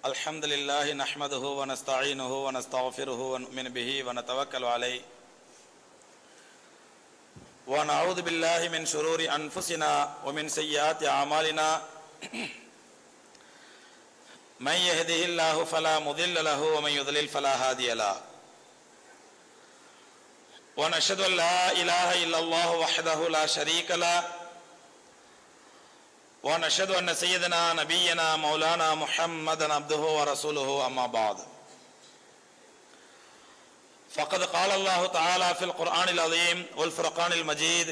الحمد لله نحمده ونستعينه ونستغفره ونؤمن به ونتوكل عليه ونعوذ بالله من شرور أنفسنا ومن سيئات أعمالنا من يهده الله فلا مضل له ومن يضلل فلا هادي له ونشهد أن لا إله إلا الله وحده لا شريك له ونشهد أن سيدنا نبينا مولانا محمدا عبده ورسوله أما بعد فقد قال الله تعالى في القرآن العظيم والفرقان المجيد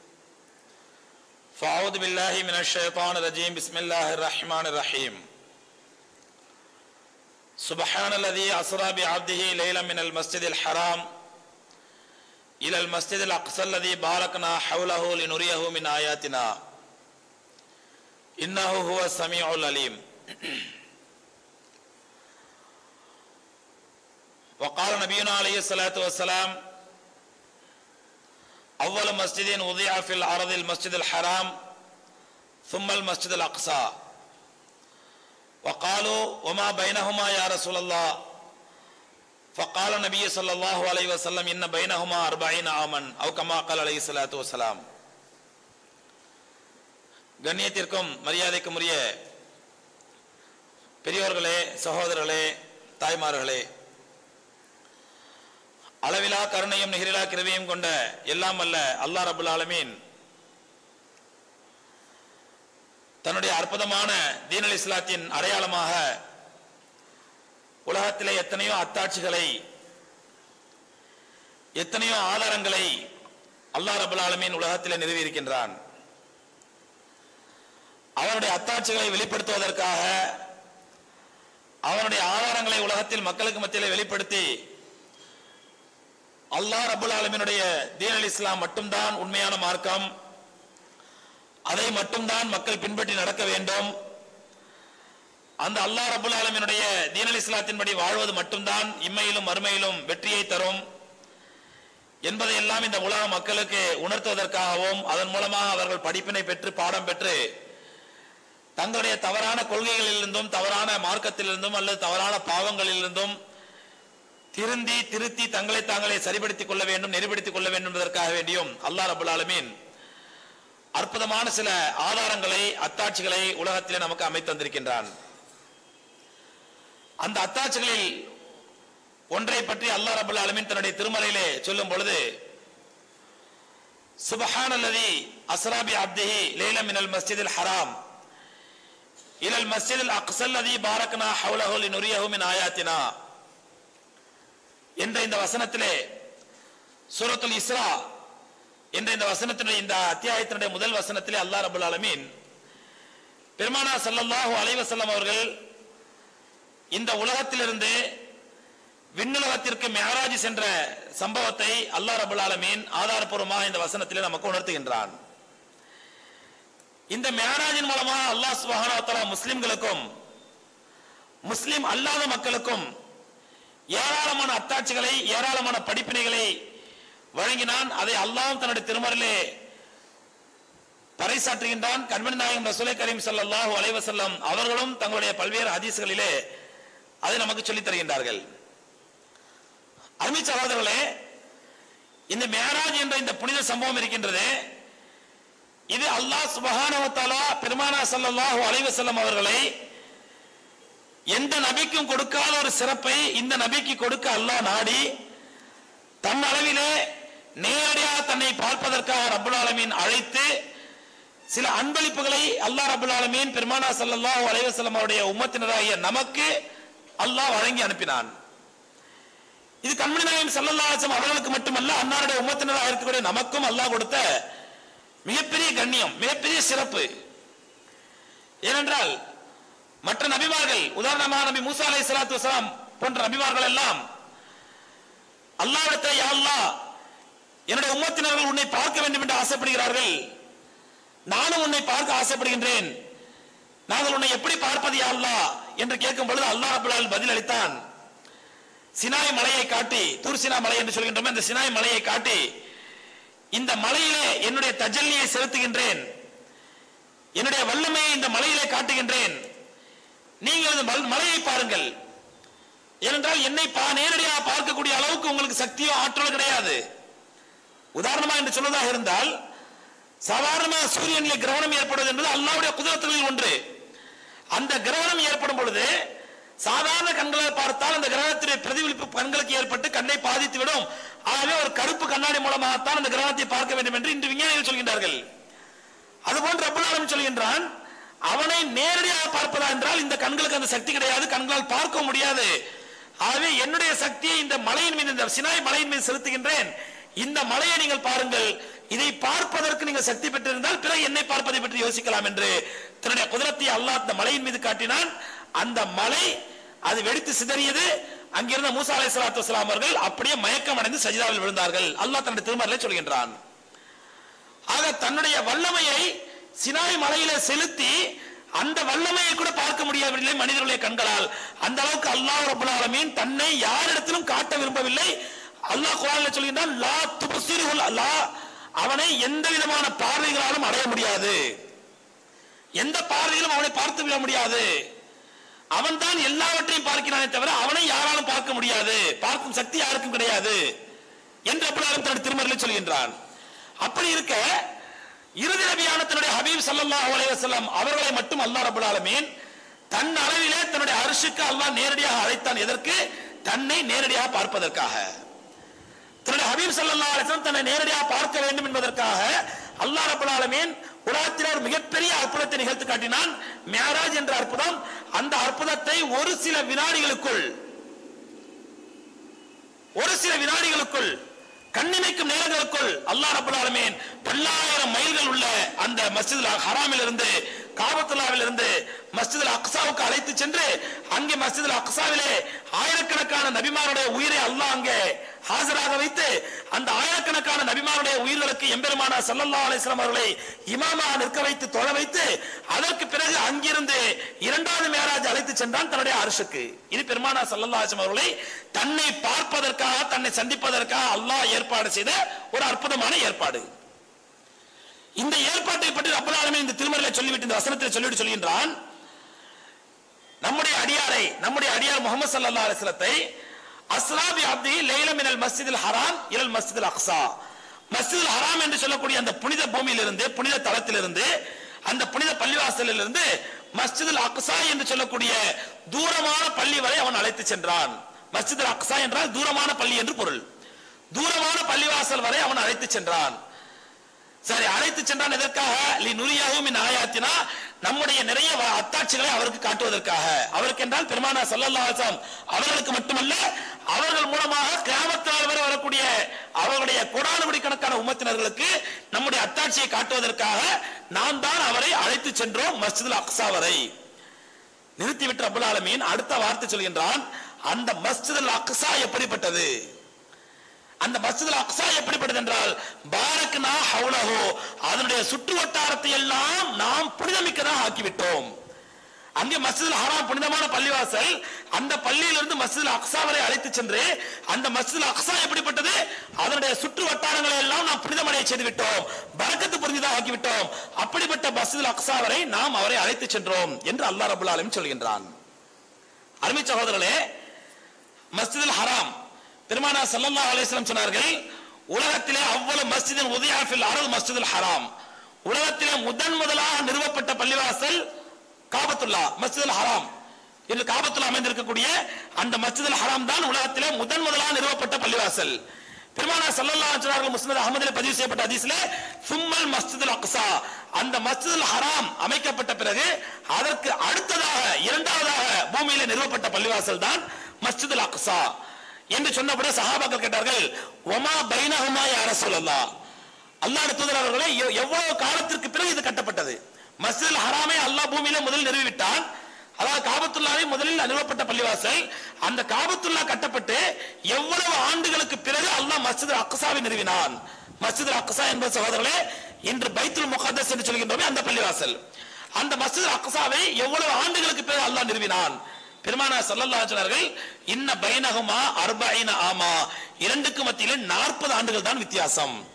فأعوذ بالله من الشيطان الرجيم بسم الله الرحمن الرحيم سبحان الذي أسرى بعبده ليلا من المسجد الحرام إلى المسجد الأقصى الذي باركنا حوله لنريه من آياتنا إنه هو السميع العليم وقال نبينا عليه الصلاة والسلام أول مسجد وضع في الأرض المسجد الحرام ثم المسجد الأقصى وقالوا وما بينهما يا رسول الله فقال النبي صلى الله عليه وسلم إن بينهما أربعين عاما أو كما قال عليه الصلاة والسلام கண்ணியத்திற்கும் மரியாதைக்கும் உரிய பெரியோர்களே சகோதரர்களே தாய்மார்களே அளவிலா கருணையும் நிகரிலா கிருவியும் கொண்ட எல்லாம் அல்ல அல்லாஹ் ரபுல் ஆலமீன் தன்னுடைய அற்புதமான தீனல் இஸ்லாத்தின் அடையாளமாக உலகத்திலே எத்தனையோ அத்தாட்சிகளை எத்தனையோ ஆதாரங்களை அல்லாஹ் ரபுல் ஆலமீன் உலகத்திலே நிறுவியிருக்கின்றான் அவனுடைய அத்தாட்சிகளை வெளிப்படுத்துவதற்காக அவனுடைய ஆதாரங்களை உலகத்தில் மக்களுக்கு மத்தியில் வெளிப்படுத்தி அல்லாஹ் ரபுல் ஆலமினுடைய தீன் அல் இஸ்லாம் மட்டும்தான் உண்மையான மார்க்கம் அதை மட்டும்தான் மக்கள் பின்பற்றி நடக்க வேண்டும் அந்த அல்லாஹ் ரபுல் ஆலமினுடைய தீன் அல் இஸ்லாத்தின்படி வாழ்வது மட்டும்தான் இம்மையிலும் மறுமையிலும் வெற்றியை தரும் என்பதை எல்லாம் இந்த உலக மக்களுக்கு உணர்த்துவதற்காகவும் அதன் மூலமாக அவர்கள் படிப்பினை பெற்று பாடம் பெற்று தங்களுடைய தவறான கொள்கைகளிலிருந்தும் தவறான மார்க்கத்திலிருந்தும் அல்லது தவறான பாவங்களிலிருந்தும் திருந்தி திருத்தி தங்களை தாங்களே சரிபடுத்திக் கொள்ள வேண்டும் நெறிப்படுத்திக் கொள்ள வேண்டும் என்பதற்காக வேண்டியும் அல்லாஹ் ரபுல் ஆலமீன் அற்புதமான சில ஆதாரங்களை அத்தாட்சிகளை உலகத்திலே நமக்கு அமைத்து தந்திருக்கின்றான் அந்த அத்தாட்சிகளில் ஒன்றை பற்றி அல்லாஹ் ரபுல் ஆலமீன் தன்னுடைய திருமலையிலே சொல்லும் பொழுது சுபஹான் அல்லதி அஸ்ராபி அப்திஹி லேலம் மினல் மஸ்ஜிதில் ஹராம் இலல் மஸ்ஜிதில் அக்ஸல் லதி பாரக்னா ஹவுலஹு லினுரியஹு மின் ஆயாத்தினா என்ற இந்த வசனத்திலே சூரத்துல் இஸ்ரா என்ற இந்த வசனத்தினுடைய இந்த அத்தியாயத்தினுடைய முதல் வசனத்திலே அல்லாஹ் ரபுல் ஆலமீன் பெருமானா சல்லல்லாஹு அலைஹி வஸல்லம் அவர்கள் இந்த உலகத்திலிருந்து விண்ணுலகத்திற்கு மெஹராஜ் சென்ற சம்பவத்தை அல்லாஹ் ரபுல் ஆலமீன் ஆதாரப்பூர்வமாக இந்த வசனத்திலே நமக்கு உணர்த்துகின்றான் இந்த மேராஜின் மூலமாக அல்லாஹ் சுபஹான முஸ்லிம்களுக்கும் முஸ்லிம் அல்லாத மக்களுக்கும் ஏராளமான அத்தாட்சிகளை ஏராளமான படிப்பினைகளை வழங்கினான் அதை அல்லாஹ் தன்னுடைய திருமறையிலே பறைசாற்றுகின்றான் கண்மணி நாயகம் ரசூலை கரீம் சல்லாஹூ அலைவசல்லம் அவர்களும் தங்களுடைய பல்வேறு ஹதீஸ்களிலே அதை நமக்கு சொல்லித் தருகின்றார்கள் அருமை சகோதரர்களே இந்த மேராஜ் என்ற இந்த புனித சம்பவம் இருக்கின்றது இது அல்லாஹ் சுபஹானவத்தாலா பெருமானா சல்லாஹூ அலைவசல்லம் அவர்களை எந்த நபிக்கும் கொடுக்காத ஒரு சிறப்பை இந்த நபிக்கு கொடுக்க அல்லாஹ் நாடி தன் அளவிலே நேரடியாக தன்னை பார்ப்பதற்காக ரபுல் ஆலமீன் அழைத்து சில அன்பளிப்புகளை அல்லாஹ் ரபுல் ஆலமீன் பெருமானா சல்லாஹூ அலைவசல்லம் அவருடைய உம்மத்தினராகிய நமக்கு அல்லாஹ் வழங்கி அனுப்பினான் இது கண்மணி நாயம் சல்லல்லாஹம் அவர்களுக்கு மட்டுமல்ல அன்னாருடைய உம்மத்தினராக இருக்கக்கூடிய நமக்கும் அல்லாஹ் கொடுத்த மிகப்பெரிய கண்ணியம் மிகப்பெரிய சிறப்பு ஏனென்றால் மற்ற நபிமார்கள் உதாரணமாக நபி மூசா அலை சலாத்து வலாம் போன்ற நபிமார்கள் எல்லாம் அல்லாவிடத்தை அல்லா என்னுடைய உம்மத்தினர்கள் உன்னை பார்க்க வேண்டும் என்று ஆசைப்படுகிறார்கள் நானும் உன்னை பார்க்க ஆசைப்படுகின்றேன் நாங்கள் உன்னை எப்படி பார்ப்பது அல்லா என்று கேட்கும் பொழுது அல்லாஹ் அபுல்லால் பதில் அளித்தான் சினாய் மலையை காட்டி தூர்சினா மலை என்று சொல்கின்றோம் இந்த சினாய் மலையை காட்டி இந்த மலையிலே என்னுடைய தஜல்லியை செலுத்துகின்றேன் என்னுடைய வல்லமையை இந்த மலையிலே காட்டுகின்றேன் நீங்கள் இந்த மல்- மலையை பாருங்கள் ஏனென்றால் என்னை பா நேரடியாக பார்க்கக்கூடிய அளவுக்கு உங்களுக்கு சக்தியோ ஆற்றலோ கிடையாது உதாரணமா என்று சொல்வதாக இருந்தால் சாதாரணமாக சூரியனில் கிரகணம் ஏற்படுவது என்பது அல்லாவுடைய குதிரத்துகளில் ஒன்று அந்த கிரகணம் ஏற்படும் பொழுது சாதாரண கண்களால் பார்த்தால் அந்த கிரகணத்துடைய பிரதிபலிப்பு கண்களுக்கு ஏற்பட்டு கண்ணை பாதித்து விடும் ஆகவே ஒரு கருப்பு கண்ணாடி மூலமாகத்தான் அந்த கிரகணத்தை பார்க்க வேண்டும் என்று இன்று விஞ்ஞானிகள் சொல்கின்றார்கள் அதுபோன்று ரப்பல் சொல்கின்றான் அவனை நேரடியாக பார்ப்பதா என்றால் இந்த கண்களுக்கு அந்த சக்தி கிடையாது கண்களால் பார்க்க முடியாது ஆகவே என்னுடைய சக்தியை இந்த மலையின் மீது இந்த சினாய் மலையின் மீது செலுத்துகின்றேன் இந்த மலையை நீங்கள் பாருங்கள் இதை பார்ப்பதற்கு நீங்கள் சக்தி பெற்றிருந்தால் பிறகு என்னை பார்ப்பதை பற்றி யோசிக்கலாம் என்று தன்னுடைய குதிரத்தை அல்லாஹ் அந்த மலையின் மீது காட்டினான் அந்த மலை அது வெடித்து சிதறியது அங்கிருந்த மூசா அலை சலாத்து வஸ்ஸலாம் அவர்கள் அப்படியே மயக்கம் அடைந்து சஜிதாவில் விழுந்தார்கள் அல்லாஹ் தன்னுடைய திருமறையிலே சொல்கின்றான் ஆக தன்னுடைய வல்லமையை சினாய் மலையில செலுத்தி அந்த வல்லமையை கூட பார்க்க முடியவில்லை மனிதர்களுடைய கண்களால் அந்த அளவுக்கு அல்லாஹ் ரப்பல் ஆலமீன் தன்னை யாரிடத்திலும் காட்ட விரும்பவில்லை அல்லாஹ் குர்ஆன்ல சொல்கின்றான் லா துபசிருல் லா அவனை எந்த விதமான பார்வைகளாலும் அடைய முடியாது எந்த பார்வையிலும் அவனை பார்த்து விட முடியாது அவன் தான் எல்லாவற்றையும் பார்க்கிறானே தவிர அவனை யாராலும் பார்க்க முடியாது பார்க்கும் சக்தி யாருக்கும் கிடையாது என்று அப்புறம் தன்னுடைய திருமறையில் சொல்கின்றான் அப்படி இருக்க இறுதி நபியான தன்னுடைய ஹபீப் ஸல்லல்லாஹு அலைஹி வஸல்லம் அவர்களை மட்டும் அல்லாஹ் ரப்பல் ஆலமீன் தன் அளவிலே தன்னுடைய அரிசுக்கு அல்லாஹ் நேரடியாக அழைத்தான் எதற்கு தன்னை நேரடியாக பார்ப்பதற்காக தன்னுடைய ஹபீப் ஸல்லல்லாஹு அலைஹி வஸல்லம் தன்னை நேரடியாக பார்க்க வேண்டும் என்பதற்காக அல்லாஹ் ரப்பல் ஆலமீன் உலகத்தில் ஒரு மிகப்பெரிய அற்புதத்தை நிகழ்த்தி காட்டினான் மியராஜ் என்ற அற்புதம் அந்த அற்புதத்தை ஒரு சில வினாடிகளுக்குள் ஒரு சில வினாடிகளுக்குள் கண்ணிமைக்கும் நேரங்களுக்குள் அல்லாஹ் ரப்பல் ஆலமீன் பல்லாயிரம் மைல்கள் உள்ள அந்த மஸ்ஜித் ஹராமில் இருந்து காபத்துல்லாவில் இருந்து மஸ்ஜித் அக்ஸாவுக்கு அழைத்து சென்று அங்கே மஸ்ஜித் அக்ஸாவிலே ஆயிரக்கணக்கான நபிமாருடைய உயிரை அல்லாஹ் அங்கே ஆஜராக வைத்து அந்த ஆயிரக்கணக்கான நபிமாருடைய உயிர்களுக்கு எம்பெருமானா ஸல்லல்லாஹு அலைஹி வஸல்லம் அவர்களை இமாமா நிற்க வைத்து தொழ வைத்து அதற்கு பிறகு அங்கிருந்து இரண்டாவது மேராஜ் அழைத்து சென்றான் தன்னுடைய அரசுக்கு இது பெருமானா ஸல்லல்லாஹு அலைஹி வஸல்லம் அவர்களை தன்னை பார்ப்பதற்காக தன்னை சந்திப்பதற்காக அல்லாஹ் ஏற்பாடு செய்த ஒரு அற்புதமான ஏற்பாடு இந்த ஏற்பாட்டை பற்றி ரப்பல் ஆலமீன் இந்த திருமறையில சொல்லிவிட்டு இந்த வசனத்தில் சொல்லிவிட்டு சொல்கின்றான் நம்முடைய அடியாரை நம்முடைய அடியார் முகமது ஸல்லல்லாஹு அலைஹி வஸல்லத்தை அஸ்ராபி அப்தி லைல மினல் மஸ்ஜிதில் ஹராம் இலல் மஸ்ஜிதில் அக்ஸா மஸ்ஜிதுல் ஹராம் என்று சொல்லக்கூடிய அந்த புனித பூமியிலிருந்து புனித தலத்திலிருந்து அந்த புனித பள்ளிவாசலில் இருந்து மஸ்ஜிதுல் அக்ஸா என்று சொல்லக்கூடிய தூரமான பள்ளி வரை அவன் அழைத்து சென்றான் மஸ்ஜிதுல் அக்ஸா என்றால் தூரமான பள்ளி என்று பொருள் தூரமான பள்ளிவாசல் வரை அவன் அழைத்து சென்றான் சரி அழைத்து சென்றான் எதற்காக லி நுரியாவும் மின் ஆயாத்தினா நம்முடைய நிறைய வ- அத்தாட்சிகளை அவருக்கு காட்டுவதற்காக அவருக்கு என்றால் பெருமானா ஸல்லல்லாஹு அலைஹி வஸல்லம் அவர்களுக்கு மட்டுமல்ல அவர்கள் மூலமாக கிராமத்தால் வரை வரக்கூடிய அவர்களுடைய கோடானுபடி கணக்கான உம்மத்தினர்களுக்கு நம்முடைய அத்தாட்சியை காட்டுவதற்காக நாம் தான் அவரை அழைத்து சென்றோம் மஸ்ஜிதுல் அக்ஸா வரை நிறுத்திவிட்டு ரப்பல் ஆலமீன் அடுத்த வார்த்தை சொல்கின்றான் அந்த மஸ்ஜிதுல் அக்ஸா எப்படிப்பட்டது அந்த மஸ்ஜிதுல் அக்ஸா எப்படிப்பட்டது என்றால் பாரக்னா ஹவுலஹு அதனுடைய சுற்று வட்டாரத்தை எல்லாம் நாம் புனிதமிக்கதாக ஆக்கிவிட்டோம் அங்கே மஸ்ஜிதுல் ஹராம் புனிதமான பள்ளிவாசல் அந்த பள்ளியிலிருந்து மஸ்ஜிதுல் அக்ஸா வரை அழைத்து சென்று அந்த மஸ்ஜிதுல் அக்ஸா எப்படிப்பட்டது அதனுடைய சுற்று வட்டாரங்களை எல்லாம் நாம் புனிதமடைய செய்து விட்டோம் பரக்கத்து புரிந்ததாக ஆக்கிவிட்டோம் அப்படிப்பட்ட மஸ்ஜிதுல் அக்ஸா வரை நாம் அவரை அழைத்து சென்றோம் என்று அல்லாஹ் ரபுல் ஆலமீன் சொல்கின்றான் அருமை சகோதரர்களே மஸ்ஜிதுல் ஹராம் பெருமானா ஸல்லல்லாஹு அலைஹி வஸல்லம் சொன்னார்கள் உலகத்திலே அவ்வளவு மஸ்ஜிதின் உதயா ஃபில் அரது மஸ்ஜிதுல் ஹராம் உலகத்திலே முதன் முதலாக நிறுவப்பட்ட பள்ளிவாசல் காபத்துல்லா மஸ்ஜிதுல் ஹராம் என்று காபத்துல்லா அமைந்திருக்கக்கூடிய அந்த மஸ்ஜிதுல் ஹராம் தான் உலகத்திலே முதன் முதலாக நிறுவப்பட்ட பள்ளிவாசல் பெருமானா ஸல்லல்லாஹு அலைஹி வஸல்லம் முஸ்னத் அஹமதிலே பதிவு செய்யப்பட்ட ஹதீஸ்ல சும்மல் மஸ்ஜிதுல் அக்ஸா அந்த மஸ்ஜிதுல் ஹராம் அமைக்கப்பட்ட பிறகு அதற்கு அடுத்ததாக இரண்டாவதாக பூமியிலே நிறுவப்பட்ட பள்ளிவாசல் தான் மஸ்ஜிதுல் அக்ஸா என்று சொன்னபடி சஹாபாக்கள் கேட்டார்கள் ஒமா பைனஹுமா யா ரசூலல்லாஹ் அல்லாஹ்வுடைய தூதர் அவர்களே எவ்- எவ்வளவு காலத்திற்கு பிறகு இது கட்டப்பட்டது மஸ்ஜிதுல் ஹராமை அல்லாஹ் பூமியிலே முதலில் நிறுவிவிட்டான் அதாவது காபத்துல்லாவை முதலில் நிறுவப்பட்ட பள்ளிவாசல் அந்த காபத்துல்லா கட்டப்பட்டு எவ்வளவு ஆண்டுகளுக்கு பிறகு அல்லாஹ் மஸ்ஜித் அக்ஸாவை நிறுவினான் மஸ்ஜித் அக்ஸா என்பது சகோதரர்களே இன்று பைத்துல் முகத்தஸ் என்று சொல்கின்றோமே அந்த பள்ளிவாசல் அந்த மஸ்ஜித் அக்ஸாவை எவ்வளவு ஆண்டுகளுக்கு பிறகு அல்லாஹ் நிறுவினான் பெருமானா ஸல்லல்லாஹு அலைஹி சொன்னார்கள் இன்ன பைனஹுமா அர்பஈன ஆமா இரண்டுக்கு மத்தியிலே 40 ஆண்டுகள் தான் வித்தியாசம்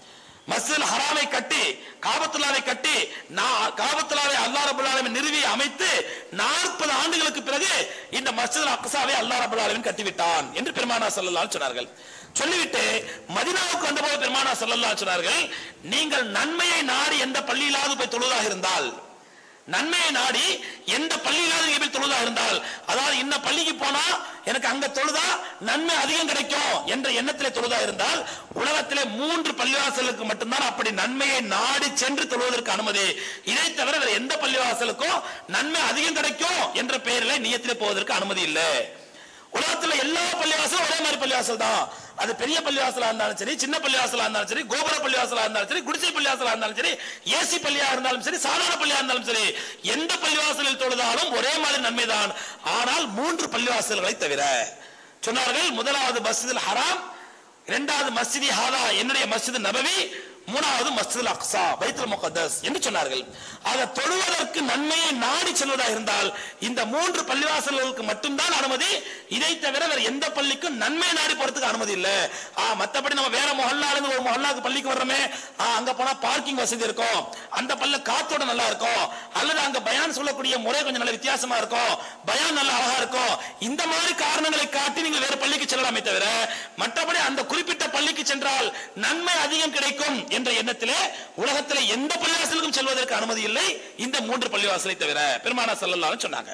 மஸ்ஜித் ஹராமை கட்டி காபத்துல்லாவை கட்டி நான் காபத்துல்லாவை அல்லாஹ் ரபுல் ஆலமீன் நிறுவி அமைத்து நாற்பது ஆண்டுகளுக்கு பிறகு இந்த மஸ்ஜித் அக்ஸாவை அல்லாஹ் ரபுல் ஆலமீன் கட்டிவிட்டான் என்று பெருமானா ஸல்லல்லாஹு சொன்னார்கள் சொல்லிவிட்டு மதினாவுக்கு வந்தபோது பெருமானா ஸல்லல்லாஹு சொன்னார்கள் நீங்கள் நன்மையை நாடி எந்த பள்ளியிலாவது போய் தொழுதாக இருந்தால் நன்மையை நாடி எந்த பள்ளியிலாவது நீங்க போய் தொழுதா இருந்தால் அதாவது இந்த பள்ளிக்கு போனா எனக்கு அங்க தொழுதா நன்மை அதிகம் கிடைக்கும் என்ற எண்ணத்திலே தொழுதா இருந்தால் உலகத்திலே மூன்று பள்ளிவாசலுக்கு மட்டும்தான் அப்படி நன்மையை நாடி சென்று தொழுவதற்கு அனுமதி இதை தவிர வேற எந்த பள்ளிவாசலுக்கும் நன்மை அதிகம் கிடைக்கும் என்ற பெயரில் நியத்திலே போவதற்கு அனுமதி இல்லை உலகத்துல எல்லா பள்ளிவாசலும் ஒரே மாதிரி பள்ளிவாசல் தான் அது பெரிய பள்ளிவாசலா இருந்தாலும் சரி சின்ன பள்ளிவாசலா இருந்தாலும் சரி கோபுர பள்ளிவாசலா இருந்தாலும் சரி குடிசை பள்ளிவாசலா இருந்தாலும் சரி ஏசி பள்ளியா இருந்தாலும் சரி சாதாரண பள்ளியா இருந்தாலும் சரி எந்த பள்ளிவாசலில் தொழுதாலும் ஒரே மாதிரி நன்மைதான் ஆனால் மூன்று பள்ளிவாசல்களை தவிர சொன்னார்கள் முதலாவது மஸ்ஜிதுல் ஹராம் இரண்டாவது மஸ்ஜிதி ஹாதா என்னுடைய மஸ்ஜித் நபவி மூணாவது மஸ்ஜிதுல் அக்ஸா பைத்துல் முகத்தஸ் என்று சொன்னார்கள் ஆக தொழுவதற்கு நன்மையை நாடி செல்வதாக இருந்தால் இந்த மூன்று பள்ளிவாசல்களுக்கு மட்டும்தான் அனுமதி இதை தவிர வேற எந்த பள்ளிக்கும் நன்மை நாடி போறதுக்கு அனுமதி இல்ல ஆ மத்தபடி நம்ம வேற மொஹல்லா இருந்து ஒரு மொஹல்லாக்கு பள்ளிக்கு வர்றோமே ஆ, அங்க போனா பார்க்கிங் வசதி இருக்கும் அந்த பல்ல காத்தோட நல்லா இருக்கும் அல்லது அங்க பயான் சொல்லக்கூடிய முறை கொஞ்சம் நல்ல வித்தியாசமா இருக்கும் பயான் நல்லா அழகா இருக்கும் இந்த மாதிரி காரணங்களை காட்டி நீங்கள் வேற பள்ளிக்கு செல்லலாமே தவிர மற்றபடி அந்த குறிப்பிட்ட பள்ளிக்கு சென்றால் நன்மை அதிகம் கிடைக்கும் என்ற எண்ணத்திலே உலகத்திலே எந்த பள்ளிவாசலுக்கும் செல்வதற்கு அனுமதி இல்லை இந்த மூன்று பள்ளிவாசலை தவிர பெருமானா ஸல்லல்லாஹு சொன்னாங்க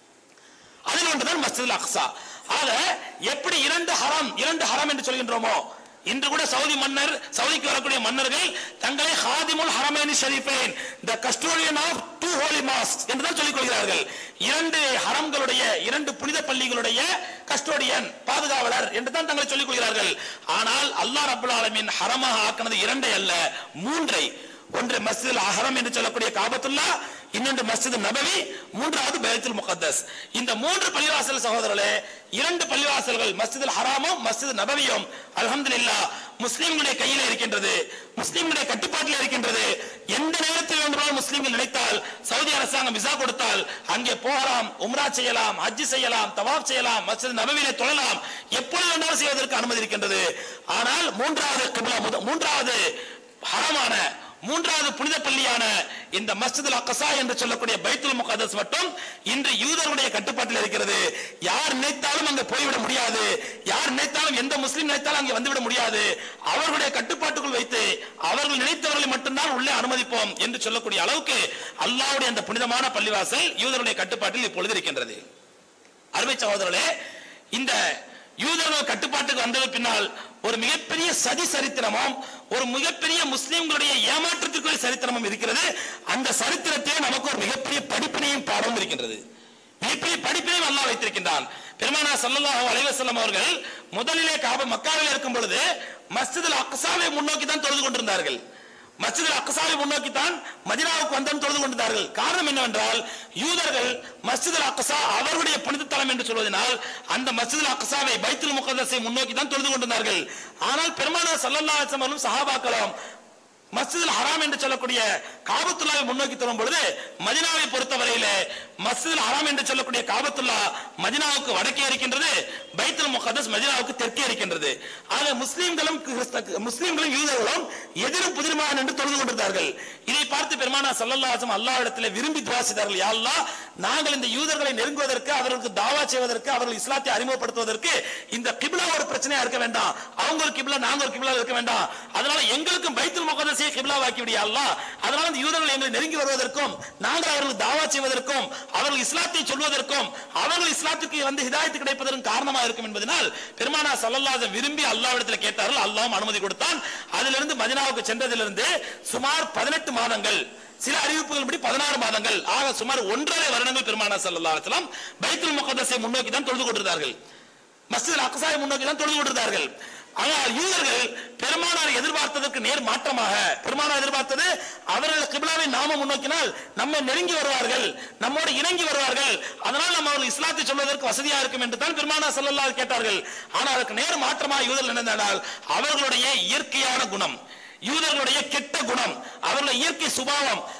அதில் ஒன்றுதான் மஸ்ஜிதுல் அக்ஸா ஆக எப்படி இரண்டு ஹராம் இரண்டு ஹராம் என்று சொல்கின்றோமோ இன்று கூட சவுதி மன்னர் சவுதிக்கு வரக்கூடிய மன்னர்கள் தங்களை ஹாதிமுல் ஹரமைனி ஷரீஃபைன் the custodian of two holy mosque என்று தான் சொல்லிக் கொள்கிறார்கள் இரண்டு ஹரம்களுடைய இரண்டு புனித பள்ளிகளுடைய கஸ்டோடியன் பாதுகாவலர் என்று தான் தங்களை சொல்லிக் கொள்கிறார்கள் ஆனால் அல்லாஹ் ரப்பல் ஆலமீன் ஹரமாக ஆக்கினது இரண்டை அல்ல மூன்றை ஒன்று மஸ்ஜிதுல் அஹரம் என்று சொல்லக்கூடிய காபத்துல்லா இன்னொன்று மஸ்ஜித் நபவி மூன்றாவது பைத்துல் முகத்தஸ் இந்த மூன்று பள்ளிவாசல் சகோதரர்களே இரண்டு பள்ளிவாசல்கள் மஸ்ஜிதுல் ஹராமும் மஸ்ஜித் நபவியும் அல்ஹம்துலில்லாஹ் முஸ்லிம்களுடைய கையில் இருக்கின்றது முஸ்லிம்களுடைய கட்டுப்பாட்டில் இருக்கின்றது எந்த நேரத்தில் வேண்டுமானாலும் முஸ்லிம்கள் நினைத்தால் சவுதி அரசாங்கம் விசா கொடுத்தால் அங்கே போகலாம் உம்ரா செய்யலாம் ஹஜ் செய்யலாம் தவாப் செய்யலாம் மஸ்ஜித் நபவியிலே தொழலாம் எப்பொழுது வேண்டாலும் செய்வதற்கு அனுமதி இருக்கின்றது ஆனால் மூன்றாவது கிப்லா முத- மூன்றாவது ஹரமான மூன்றாவது புனித பள்ளியான இந்த மஸ்ஜிதுல் அக்ஸா என்று சொல்லக்கூடிய பைத்துல் முகதஸ் மட்டும் இன்று யூதர்களுடைய கட்டுப்பாட்டில் இருக்கிறது யார் நினைத்தாலும் அங்க போய்விட முடியாது யார் நினைத்தாலும் எந்த முஸ்லீம் நினைத்தாலும் அங்கே வந்துவிட முடியாது அவர்களுடைய கட்டுப்பாட்டுக்குள் வைத்து அவர்கள் நினைத்தவர்களை மட்டும்தான் உள்ளே அனுமதிப்போம் என்று சொல்லக்கூடிய அளவுக்கு அல்லாஹ்வுடைய அந்த புனிதமான பள்ளிவாசல் யூதருடைய கட்டுப்பாட்டில் இப்பொழுது இருக்கின்றது அருமை சகோதரர்களே இந்த யூதர்கள் கட்டுப்பாட்டுக்கு வந்தது பின்னால் ஒரு மிகப்பெரிய சதி சரித்திரமும் ஒரு மிகப்பெரிய முஸ்லிம்களுடைய ஏமாற்றத்திற்குரிய சரித்திரமும் இருக்கிறது அந்த சரித்திரத்திலே நமக்கு ஒரு மிகப்பெரிய படிப்பினையும் பாடமும் இருக்கின்றது மிகப்பெரிய படிப்பினையும் அல்லாஹ் வைத்திருக்கின்றான் பெருமானா ஸல்லல்லாஹு அலைஹி வஸல்லம் அவர்கள் முதலிலே காபா மக்காவில் இருக்கும் பொழுது மஸ்ஜிதுல் அக்ஸாவை முன்னோக்கி தான் தொழுது கொண்டிருந்தார்கள் மஸ்ஜிதுல் அக்ஸாவை முன்னோக்கி தான் மதினாவுக்கு வந்தோம் தொழுது கொண்டிருந்தார்கள் காரணம் என்னவென்றால் யூதர்கள் மஸ்ஜிதுல் அக்ஸா அவர்களுடைய புனித தலம் என்று சொல்வதனால் அந்த மஸ்ஜிதுல் அக்ஸாவை பைத்துல் முகத்தஸை முன்னோக்கி தான் தொழுது கொண்டிருந்தார்கள் ஆனால் பெருமானார் ஸல்லல்லாஹு அலைஹி வஸல்லம் சஹாபாக்களும் மஸ்ஜிதுல் ஹராம் என்று சொல்லக்கூடிய காபத்துல்லாவை முன்னோக்கி தரும் பொழுது மதினாவை பொறுத்தவரையிலே மஸ்ஜிதுல் ஹராம் என்று சொல்லக்கூடிய காபத்துல்லா மதினாவுக்கு வடக்கே இருக்கின்றது பைத்துல் முகதஸ் மதினாவுக்கு தெற்கே இருக்கின்றது ஆக முஸ்லிம்களும் கிறிஸ்த- முஸ்லிம்களும் யூதர்களும் எதிரும் புதிருமாக நின்று தொழுது கொண்டிருந்தார்கள் இதை பார்த்து பெருமானா சல்லல்லாஹு அல்லாஹ்விடத்தில் விரும்பி துவாசித்தார்கள் யா அல்லாஹ் நாங்கள் இந்த யூதர்களை நெருங்குவதற்கு அவர்களுக்கு தாவா செய்வதற்கு அவர்கள் இஸ்லாத்தை அறிமுகப்படுத்துவதற்கு இந்த கிப்லா ஒரு பிரச்சனையா இருக்க வேண்டாம் அவங்க ஒரு கிப்லா நாங்க ஒரு கிப்லா இருக்க வேண்டாம் அதனால எங்களுக்கும் பைத்துல் முகதஸை கிப்லா வாக்கி விடியா அல்லாஹ் அதனால இந்த யூதர்கள் எங்களை நெருங்கி வருவதற்கும் நாங்கள் அவர்களுக்கு தாவா செய்வதற்கும் அவர்கள் இஸ்லாத்தை சொல்வதற்கும் அவர்கள் இஸ்லாத்துக்கு வந்து ஹிதாயத்து கிடைப்பதற்கும் காரணமா இருக்கும் என்பதனால் பெருமானா சல்லல்லாஹு விரும்பி அல்லாஹ்விடத்தில் கேட்டார்கள் அல்லாஹ்வும் அனுமதி கொடுத்தான் அதிலிருந்து மதினாவுக்கு சென்றதிலிருந்து சுமார் பதினெட்டு மாதங்கள் சில அறிவிப்புகள் படி பதினாறு மாதங்கள் ஆக சுமார் ஒன்றரை வருடங்கள் பெருமானா சல்லல்லாஹு அலைஹி வஸல்லம் பைத்துல் முகத்தஸை முன்னோக்கி தான் தொழுது கொண்டிருந்தார்கள் மஸ்ஜித் அக்ஸாவை முன்னோக்கி தான் தொழுது கொண்டிருந்தார்கள் ஆனால் யூதர்கள் பெருமானார் எதிர்பார்த்ததற்கு நேர் மாற்றமாக பெருமானார் எதிர்பார்த்தது அவர்கள் கிபிலாவை நாம முன்னோக்கினால் நம்ம நெருங்கி வருவார்கள் நம்மோடு இணங்கி வருவார்கள் அதனால் நம்ம அவர்கள் இஸ்லாத்தை சொல்வதற்கு வசதியா இருக்கும் என்று தான் பெருமானார் ஸல்லல்லாஹு அலைஹி கேட்டார்கள் ஆனால் அதற்கு நேர் மாற்றமாக யூதர்கள் நினைந்தால் அவர்களுடைய இயற்கையான குணம் யூதர்களுடைய கெட்ட குணம் அவர்களுடைய இயற்கை சுபாவம்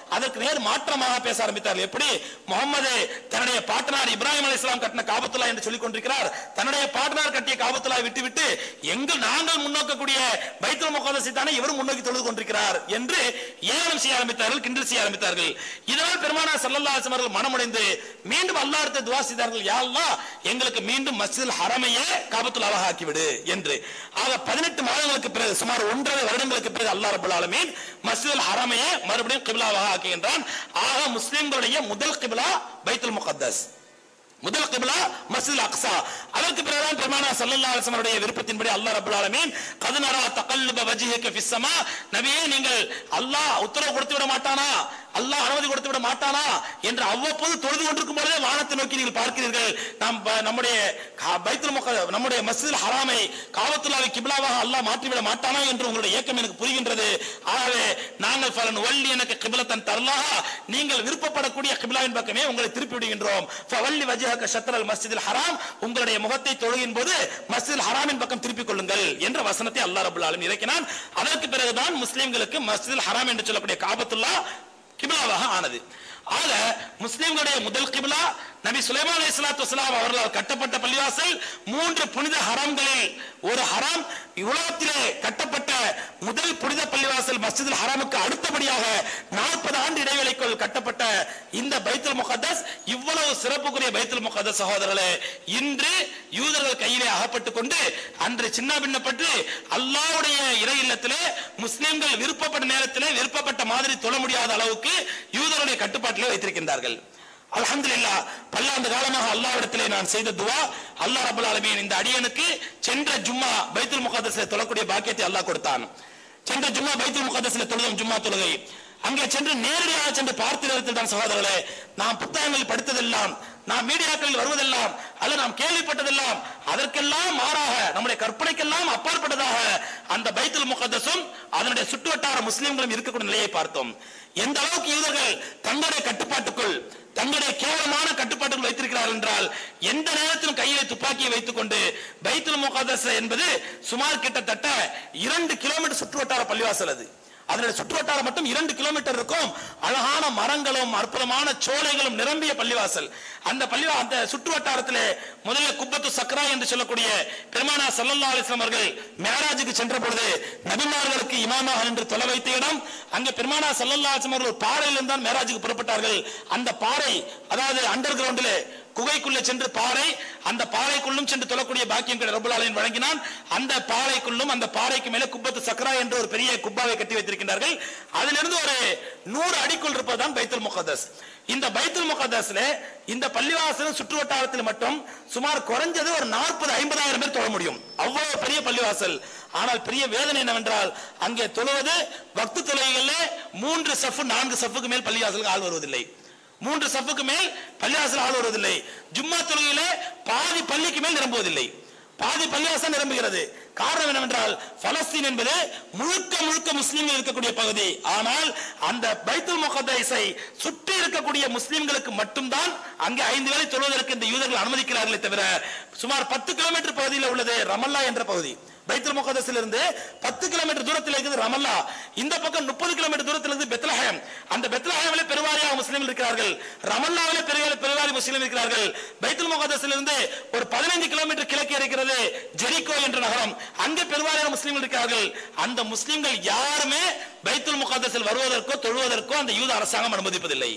அதற்கு நேர் மாற்றமாக பேச ஆரம்பித்தார்கள் எப்படி முகமது தன்னுடைய பாட்டனார் இப்ராஹிம் அலைஹிஸ்ஸலாம் கட்டின காபத்துல்லா என்று சொல்லிக் கொண்டிருக்கிறார் தன்னுடைய பாட்டனார் கட்டிய காபத்துல்லா விட்டுவிட்டு எங்கள் நாங்கள் முன்னோக்கக்கூடிய பைத்துல் முகதஸை தானே இவரும் முன்னோக்கி தொழுது கொண்டிருக்கிறார் என்று ஏளனம் செய்ய ஆரம்பித்தார்கள் கிண்டல் செய்ய ஆரம்பித்தார்கள் இதனால் பெருமானார் ஸல்லல்லாஹு அலைஹி அவர்கள் மனமுடைந்து மீண்டும் அல்லாஹ் இடத்தை துவா செய்தார்கள் யா அல்லாஹ் எங்களுக்கு மீண்டும் மஸ்ஜிதுல் ஹரமையே காபத்துல்லாவாக ஆக்கிவிடு என்று ஆக 18 மாதங்களுக்கு பிறகு சுமார் ஒன்றரை வருடங்களுக்கு பிறகு அல்லாஹ் ரப்பல் ஆலமீன் மஸ்ஜிதுல் ஹரமையே மறுபடியும் கிப்லாவாக ஆக்குகின்றான் ஆக முஸ்லிம்களுடைய முதல் கிப்லா பைத்துல் முகத்தஸ் முதல் கிப்லா மஸ்ஜித் அக்ஸா அதற்கு பிறகுதான் பெருமானா ஸல்லல்லாஹு அலைஹி வஸல்லம் விருப்பத்தின்படி அல்லாஹ் ரப்பல் ஆலமீன் கத் நரா தகல்லுப வஜ்ஹிக ஃபிஸ் ஸமா நபியே நீங்கள் அல்லாஹ் உத்தரவு கொடுத்து விட மாட்டானா அல்லாஹ் அனுமதி கொடுத்து விட மாட்டானா என்று அவ்வப்போது தொழுது கொண்டிருக்கும் பொழுதே வானத்தை நோக்கி நீங்கள் பார்க்கிறீர்கள் நாம் ப- நம்முடைய கா- பைத்துல் முக நம்முடைய மஸ்ஜித் ஹராமை காவத்துல்லாவை கிப்லாவாக அல்லாஹ் மாற்றிவிட மாட்டானா என்று உங்களுடைய ஏக்கம் எனக்கு புரிகின்றது ஆகவே நாங்கள் பலன் வள்ளி எனக்கு கிபிலத்தன் தரலாக நீங்கள் விருப்பப்படக்கூடிய கிபிலாவின் பக்கமே உங்களை திருப்பி விடுகின்றோம் ஃபவல்லி வஜ்ஹக ஷத்ரல் மஸ்ஜிதில் ஹராம் உங்களுடைய முகத்தை தொழுகின் போது மஸ்ஜித் ஹராமின் பக்கம் திருப்பிக் கொள்ளுங்கள் என்ற வசனத்தை அல்லாஹ் ரபுல் ஆலமீன் இறக்கினான் அதற்கு பிறகுதான் முஸ்லிம்களுக்கு மஸ்ஜித் ஹராம் என்று சொல்லக்கூடிய காபத்துல்லா கிபிலாவாக ஆனது ஆக முஸ்லிம்களுடைய முதல் கிபிலா நபி சுலைமான் அலைஹிஸ்ஸலாத்து வஸலாம் அவர்களால் கட்டப்பட்ட பள்ளிவாசல் மூன்று புனித ஹராம்களில் ஒரு ஹராம் உலகத்திலே கட்டப்பட்ட முதல் புனித பள்ளிவாசல் மஸ்ஜிதுல் ஹராமுக்கு அடுத்தபடியாக நாற்பது ஆண்டு இடைவெளிக்குள் கட்டப்பட்ட இந்த பைத்துல் முகத்தஸ் இவ்வளவு சிறப்புக்குரிய பைத்துல் முகத்தஸ் சகோதரர்களே இன்று யூதர்கள் கையிலே அகப்பட்டுக் கொண்டு அன்று சின்ன பின்னப்பட்டு அல்லாஹ்வுடைய இறை இல்லத்திலே முஸ்லிம்கள் விருப்பப்பட்ட நேரத்திலே விருப்பப்பட்ட மாதிரி தொழ முடியாத அளவுக்கு யூதருடைய கட்டுப்பாட்டிலே வைத்திருக்கின்றார்கள் அல்ஹம்துலில்லாஹ் பல்லாண்டு காலமாக அல்லாஹ்விடத்திலே நான் செய்த துவா அல்லாஹ் ரப்பல் ஆலமீன் இந்த அடியனுக்கு சென்ற ஜும்மா பைத்துல் முகத்தஸில் தொழக்கூடிய பாக்கியத்தை அல்லாஹ் கொடுத்தான் சென்ற ஜும்மா பைத்துல் முகத்தஸில் தொழுதும் ஜும்மா தொழுகை அங்கே சென்று நேரடியாக சென்று பார்த்த நேரத்தில் தான் சகோதரர்களே நாம் புத்தகங்களில் படித்ததெல்லாம் நாம் மீடியாக்களில் வருவதெல்லாம் அல்ல நாம் கேள்விப்பட்டதெல்லாம் அதற்கெல்லாம் மாறாக நம்முடைய கற்பனைக்கெல்லாம் அப்பாற்பட்டதாக அந்த பைத்துல் முகத்தஸும் அதனுடைய சுற்றுவட்டார முஸ்லிம்களும் இருக்கக்கூடிய நிலையை பார்த்தோம் எந்த அளவுக்கு யூதர்கள் தங்களுடைய கட்டுப்பாட்டுக்குள் தங்களுடைய கேவலமான கட்டுப்பாட்டுக்குள் வைத்திருக்கிறார்கள் என்றால் எந்த நேரத்திலும் கையிலே துப்பாக்கியை வைத்துக் கொண்டு பைத்துல் முகதஸ் என்பது சுமார் கிட்டத்தட்ட இரண்டு கிலோமீட்டர் சுற்றுவட்டார பள்ளிவாசல் அது அதனுடைய சுற்றுவட்டாரம் மட்டும் இரண்டு கிலோமீட்டர் இருக்கும் அழகான மரங்களும் அற்புதமான சோலைகளும் நிரம்பிய பள்ளிவாசல் அந்த பள்ளி அந்த சுற்றுவட்டாரத்திலே முதல்ல குப்பத்து சக்ரா என்று சொல்லக்கூடிய பெருமானா சல்லல்லா அலிஸ்லாம் அவர்கள் மேராஜுக்கு சென்ற பொழுது நபிமார்களுக்கு இமாமாக நின்று தொலை வைத்த இடம் அங்கே பெருமானா சல்லல்லா அலிஸ்லாம் அவர்கள் ஒரு பாறையிலிருந்து தான் மேராஜுக்கு புறப்பட்டார்கள் அந்த பாறை அதாவது அண்டர் கிரவுண்டிலே குகைக்குள்ளே சென்று பாறை அந்த பாறைக்குள்ளும் சென்று தொழக்கூடிய பாக்கியம் கூட ரப்பல் ஆலமீன் வழங்கினான் அந்த பாறைக்குள்ளும் அந்த பாறைக்கு மேலே குப்பத்து சக்ரா என்ற ஒரு பெரிய குப்பாவை கட்டி வைத்திருக்கின்றார்கள் அதிலிருந்து ஒரு நூறு அடிக்குள் இருப்பதுதான் பைத்துல் முகதஸ் இந்த பைத்துல் முகதஸ்ல இந்த பள்ளிவாசல் சுற்றுவட்டாரத்தில் மட்டும் சுமார் குறைஞ்சது ஒரு நாற்பது ஐம்பதாயிரம் பேர் தொழ முடியும் அவ்வளவு பெரிய பள்ளிவாசல் ஆனால் பெரிய வேதனை என்னவென்றால் அங்கே தொழுவது பக்து தொழுகைகள்ல மூன்று சஃப் நான்கு சஃப்புக்கு மேல் பள்ளிவாசலுக்கு ஆள் வருவதில்லை மூன்று சஃப்புக்கு மேல் பள்ளிவாசல் ஆள் வருவதில்லை ஜும்மா தொழுகையிலே பாதி பள்ளிக்கு மேல் நிரம்புவதில்லை பாதி பள்ளிவாசல் நிரம்புகிறது காரணம் என்னவென்றால் பலஸ்தீன் என்பது முழுக்க முழுக்க முஸ்லிம்கள் இருக்கக்கூடிய பகுதி ஆனால் அந்த பைத்துல் முகத்தைஸை சுற்றி இருக்கக்கூடிய முஸ்லிம்களுக்கு மட்டும்தான் அங்கே ஐந்து வேளை தொழுவதற்கு இந்த யூதர்கள் அனுமதிக்கிறார்களே தவிர சுமார் பத்து கிலோமீட்டர் பகுதியில் உள்ளது ரமல்லா என்ற பகுதி பைத்துல் முகதஸில் இருந்து பத்து கிலோமீட்டர் தூரத்தில் இருக்குது ரமல்லா இந்த பக்கம் முப்பது கிலோமீட்டர் தூரத்தில் இருந்து பெத்லஹேம் அந்த பெத்லஹேமிலே பெருவாரியாக முஸ்லிம்கள் இருக்கிறார்கள் ரமல்லாவிலே பெரிய பெருவாரி முஸ்லிம் இருக்கிறார்கள் பைத்துல் முகதஸில் இருந்து ஒரு பதினைந்து கிலோமீட்டர் கிழக்கே இருக்கிறது ஜெரிகோ என்ற நகரம் அங்கே பெருவாரியான முஸ்லிம்கள் இருக்கிறார்கள் அந்த முஸ்லிம்கள் யாருமே பைத்துல் முகதஸில் வருவதற்கோ தொழுவதற்கோ அந்த யூத அரசாங்கம் அனுமதிப்பதில்லை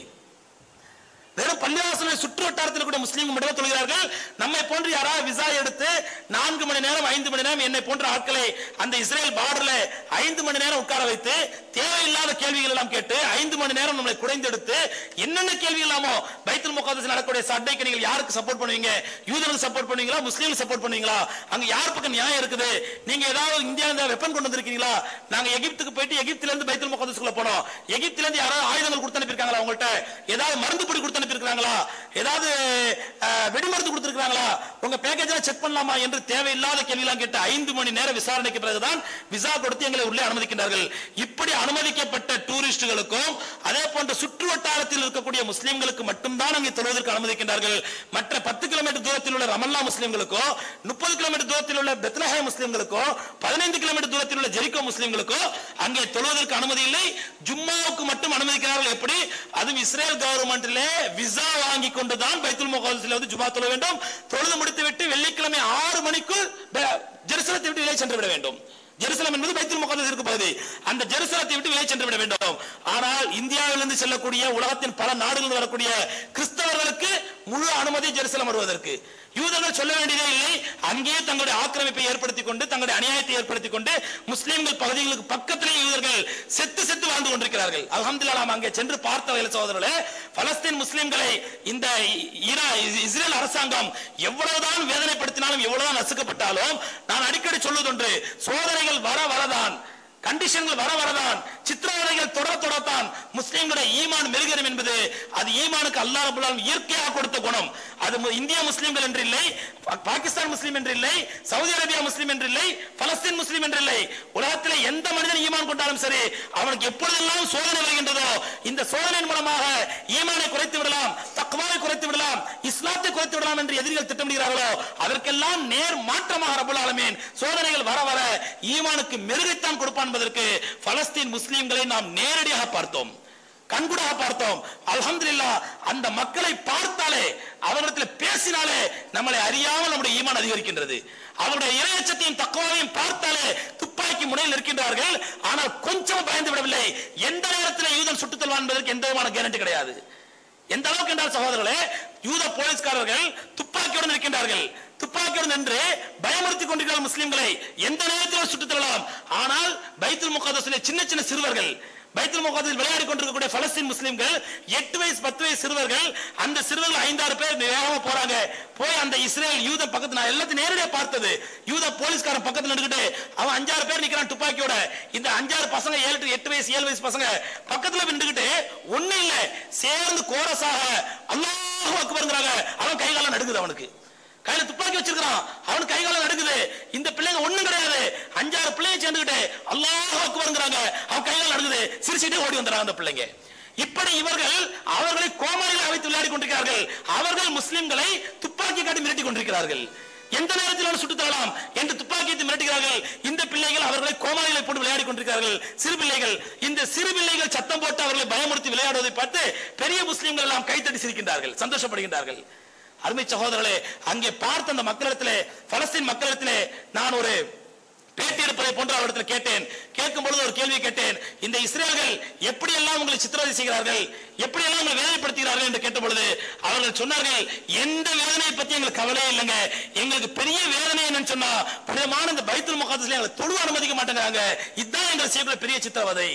வெறும் பள்ளிவாசலை சுற்று வட்டாரத்தில் கூட முஸ்லீம் மட்டுமே தொழுகிறார்கள் நம்மை போன்று யாராவது விசா எடுத்து நான்கு மணி நேரம் ஐந்து மணி நேரம் என்னை போன்ற ஆட்களை அந்த இஸ்ரேல் பார்டர்ல ஐந்து மணி நேரம் உட்கார வைத்து தேவையில்லாத கேள்விகள் எல்லாம் கேட்டு ஐந்து மணி நேரம் நம்மளை குறைந்தெடுத்து என்னென்ன கேள்வி இல்லாமோ பைத்துல் முகாதஸ் நடக்கக்கூடிய சட்டைக்கு நீங்கள் யாருக்கு சப்போர்ட் பண்ணுவீங்க யூதருக்கு சப்போர்ட் பண்ணுவீங்களா முஸ்லீமுக்கு சப்போர்ட் பண்ணுவீங்களா அங்க யார் பக்கம் நியாயம் இருக்குது நீங்க ஏதாவது இந்தியா வெப்பன் கொண்டு வந்திருக்கீங்களா நாங்க எகிப்துக்கு போயிட்டு எகிப்துல இருந்து பைத்துல் முகாதஸ்குள்ள போனோம் எகிப்துல இருந்து யாராவது ஆயுதங்கள் கொடுத்து அனுப்பியிருக்காங்களா உங்கள்கிட்ட ஏதாவது மருந்து பொடி கொடுத்து அனுப்பியிருக்காங்களா ஏதாவது அஹ், வெடிமருந்து கொடுத்திருக்காங்களா உங்க பேக்கேஜ் செக் பண்ணலாமா என்று தேவையில்லாத கேள்வியெல்லாம் கேட்டு ஐந்து மணி நேர விசாரணைக்கு பிறகுதான் விசா கொடுத்து எங்களை உள்ளே அனுமதிக்கின்றார்கள் இப்படி அனுமதிக்கப்பட்ட டூரிஸ்டுகளுக்கும் அதே போன்ற சுற்று வட்டாரத்தில் இருக்கக்கூடிய முஸ்லிம்களுக்கு மட்டும்தான் அங்கே தொழுவதற்கு அனுமதிக்கின்றார்கள் மற்ற பத்து கிலோமீட்டர் தூரத்தில் உள்ள ரமல்லா முஸ்லிம்களுக்கோ முப்பது கிலோமீட்டர் தூரத்தில் உள்ள பெத்லஹே முஸ்லிம்களுக்கோ பதினைந்து கிலோமீட்டர் தூரத்தில் உள்ள ஜெரிகோ முஸ்லிம்களுக்கோ அங்கே தொழுவதற்கு அனுமதி இல்லை ஜும்மாவுக்கு மட்டும் அனுமதிக்கிறார்கள் எப்படி அதுவும் இஸ்ரேல் கவர்மெண்ட்ல விசா வாங்கி கொண்டுதான் பைத்துல் முகத்தில் வந்து ஜும்மா தொழ வேண்டும் தொழுது முடித்து விட்டு வெள்ளிக்கிழமை ஆறு மணிக்குள் பெ- ஜெருசலத்தை விட்டு வெளியே சென்று விட வேண்டும் ஜெருசலம் என்பது பைத்துல் முகத்தில் இருக்கும் பகுதி அந்த ஜெருசலத்தை விட்டு வெளியே சென்று விட வேண்டும் ஆனால் இந்தியாவிலிருந்து செல்லக்கூடிய உலகத்தின் பல நாடுகளில் வரக்கூடிய கிறிஸ்தவர்களுக்கு முழு அனுமதி ஜெருசலம் வருவதற்கு யூதர்கள் சொல்ல வேண்டியதே இல்லை அங்கேயே தங்களுடைய ஆக்கிரமிப்பை ஏற்படுத்திக் கொண்டு தங்களுடைய அநியாயத்தை ஏற்படுத்திக் கொண்டு முஸ்லிம்கள் பகுதிகளுக்கு பக்கத்திலே யூதர்கள் செத்து செத்து வாழ்ந்து கொண்டிருக்கிறார்கள் அல்ஹம்துலில்லாஹ் நாம் அங்கே சென்று பார்த்த வகையில் சகோதரர்களே பலஸ்தீன் முஸ்லிம்களை இந்த ஈரா- இஸ்ரேல் அரசாங்கம் எவ்வளவுதான் வேதனைப்படுத்தினாலும் எவ்வளவுதான் நசுக்கப்பட்டாலும் நான் அடிக்கடி சொல்வதொன்று சோதனைகள் வர வரதான் கண்டிஷன்கள் வர வரதான் சித்திரவதைகள் தொட தொடத்தான் முஸ்லிம்களுடைய ஈமான் மெருகரும் என்பது அது ஈமானுக்கு அல்லாஹ் ரப்பல் ஆலமீன் இயற்கையாக கொடுத்த குணம் அது மு- இந்திய முஸ்லிம்கள் என்று இல்லை பா- பாகிஸ்தான் முஸ்லிம் என்று இல்லை சவுதி அரேபியா முஸ்லிம் என்று இல்லை பலஸ்தீன் முஸ்லிம் என்று இல்லை உலகத்திலே எந்த மனிதன் ஈமான் கொண்டாலும் சரி அவனுக்கு எப்பொழுதெல்லாம் சோதனை வருகின்றதோ இந்த சோதனையின் மூலமாக ஈமானை குறைத்து விடலாம் தக்வாவை குறைத்து விடலாம் இஸ்லாத்தை குறைத்து விடலாம் என்று எதிரிகள் திட்டமிடுகிறார்களோ அதற்கெல்லாம் நேர் மாற்றமாக ரப்பல் ஆலமீன் சோதனைகள் வர வர ஈமானுக்கு மெருகைத்தான் கொடுப்பான் என்பதற்கு பலஸ்தீன் முஸ்லிம்களை நாம் நேரடியாக பார்த்தோம் கண்கூடாக பார்த்தோம் அல்ஹம்துலில்லாஹ் அந்த மக்களை பார்த்தாலே அவரிடத்தில் பேசினாலே நம்மளை அறியாமல் நம்முடைய ஈமான் அதிகரிக்கின்றது அவருடைய இரையச்சத்தையும் தக்குவாவையும் பார்த்தாலே துப்பாக்கி முனையில் இருக்கின்றார்கள் ஆனால் கொஞ்சம் பயந்து விடவில்லை எந்த நேரத்தில் யூதன் சுட்டுத் தருவான் என்பதற்கு எந்த விதமான கேரண்டி கிடையாது எந்த அளவுக்கு என்றால் சகோதரர்களே யூத போலீஸ்காரர்கள் துப்பாக்கியுடன் இருக்கின்றார்கள் துப்பாக்கியுடன் நின்று பயமுறுத்திக் கொண்டிருக்கிறார் முஸ்லிம்களை எந்த நேரத்திலும் சுட்டுத் தரலாம் ஆனால் பைத்துல் முகாதஸிலே சின்ன சின்ன சிறுவர்கள் பைத்துல் முகாதஸில் விளையாடி கொண்டிருக்கக்கூடிய பலஸ்தீன் முஸ்லிம்கள் எட்டு வயசு பத்து வயசு சிறுவர்கள் அந்த சிறுவர்கள் ஐந்தாறு பேர் வேகமா போறாங்க போய் அந்த இஸ்ரேல் யூத பக்கத்து நான் எல்லாத்தையும் நேரடியா பார்த்தது யூத போலீஸ்காரன் பக்கத்துல நின்னுக்கிட்டு அவன் அஞ்சாறு பேர் நிக்கிறான் துப்பாக்கியோட இந்த அஞ்சாறு பசங்க ஏழு to எட்டு வயசு ஏழு வயசு பசங்க பக்கத்துல நின்றுகிட்டு ஒண்ணு இல்ல சேர்ந்து கோரஸாக அல்லாஹ் அக்பர்ங்கறாங்க அவன் கை காலம் நடுங்குது அவனுக்கு கையில துப்பாக்கி வச்சிருக்கான் அவனுக்கு கை காலம் நடுங்குது இந்த பிள்ளைங்க ஒண்ணும் கிடையாது அஞ்சாறு பிள்ளைங்க சேர்ந்துகிட்டு அல்லாஹ் அக்பர்ங்கறாங்க அவன் கை காலம் நடுங்குது சிரிச்சிட்டே ஓடி வந்துறாங்க அந்த பிள்ளைங்க இப்படி இவர்கள் அவர்களை கோமாளிகள் வைத்து விளையாடி கொண்டிருக்கிறார்கள் அவர்கள் முஸ்லிம்களை துப்பாக்கி காட்டி மிரட்டி கொண்டிருக்கிறார்கள் எந்த நேரத்தில் சுட்டுத் தரலாம் என்று துப்பாக்கியை மிரட்டுகிறார்கள் இந்த பிள்ளைகள் அவர்களை கோமாளிகளை போட்டு விளையாடி கொண்டிருக்கிறார்கள் சிறு பிள்ளைகள் இந்த சிறு பிள்ளைகள் சத்தம் போட்டு அவர்களை பயமுறுத்தி விளையாடுவதை பார்த்து பெரிய முஸ்லிம்கள் எல்லாம் கைத்தட்டி சிரிக்கின்றார்கள் சந்தோஷப்படுகின்றார்கள் அருமை சகோதரர்களே அங்கே பார்த்த அந்த மக்களிடத்திலே பலஸ்தீன் மக்களிடத்திலே நான் ஒரு பேட்டி எடுப்பதை போன்று அவரிடத்தில் கேட்டேன் கேட்கும் பொழுது ஒரு கேள்வி கேட்டேன் இந்த இஸ்ரேல்கள் எப்படி எல்லாம் உங்களை சித்திரவதை செய்கிறார்கள் எப்படி எல்லாம் உங்களை வேதனைப்படுத்துகிறார்கள் என்று கேட்ட பொழுது அவர்கள் சொன்னார்கள் எந்த வேதனையை பத்தி எங்களுக்கு கவலையே இல்லைங்க எங்களுக்கு பெரிய வேதனை என்னன்னு சொன்னா புனிதமான இந்த பைத்துல் முகாத்துல எங்களை தொழு அனுமதிக்க மாட்டேங்கிறாங்க இதுதான் எங்களை செய்யக்கூடிய பெரிய சித்திரவதை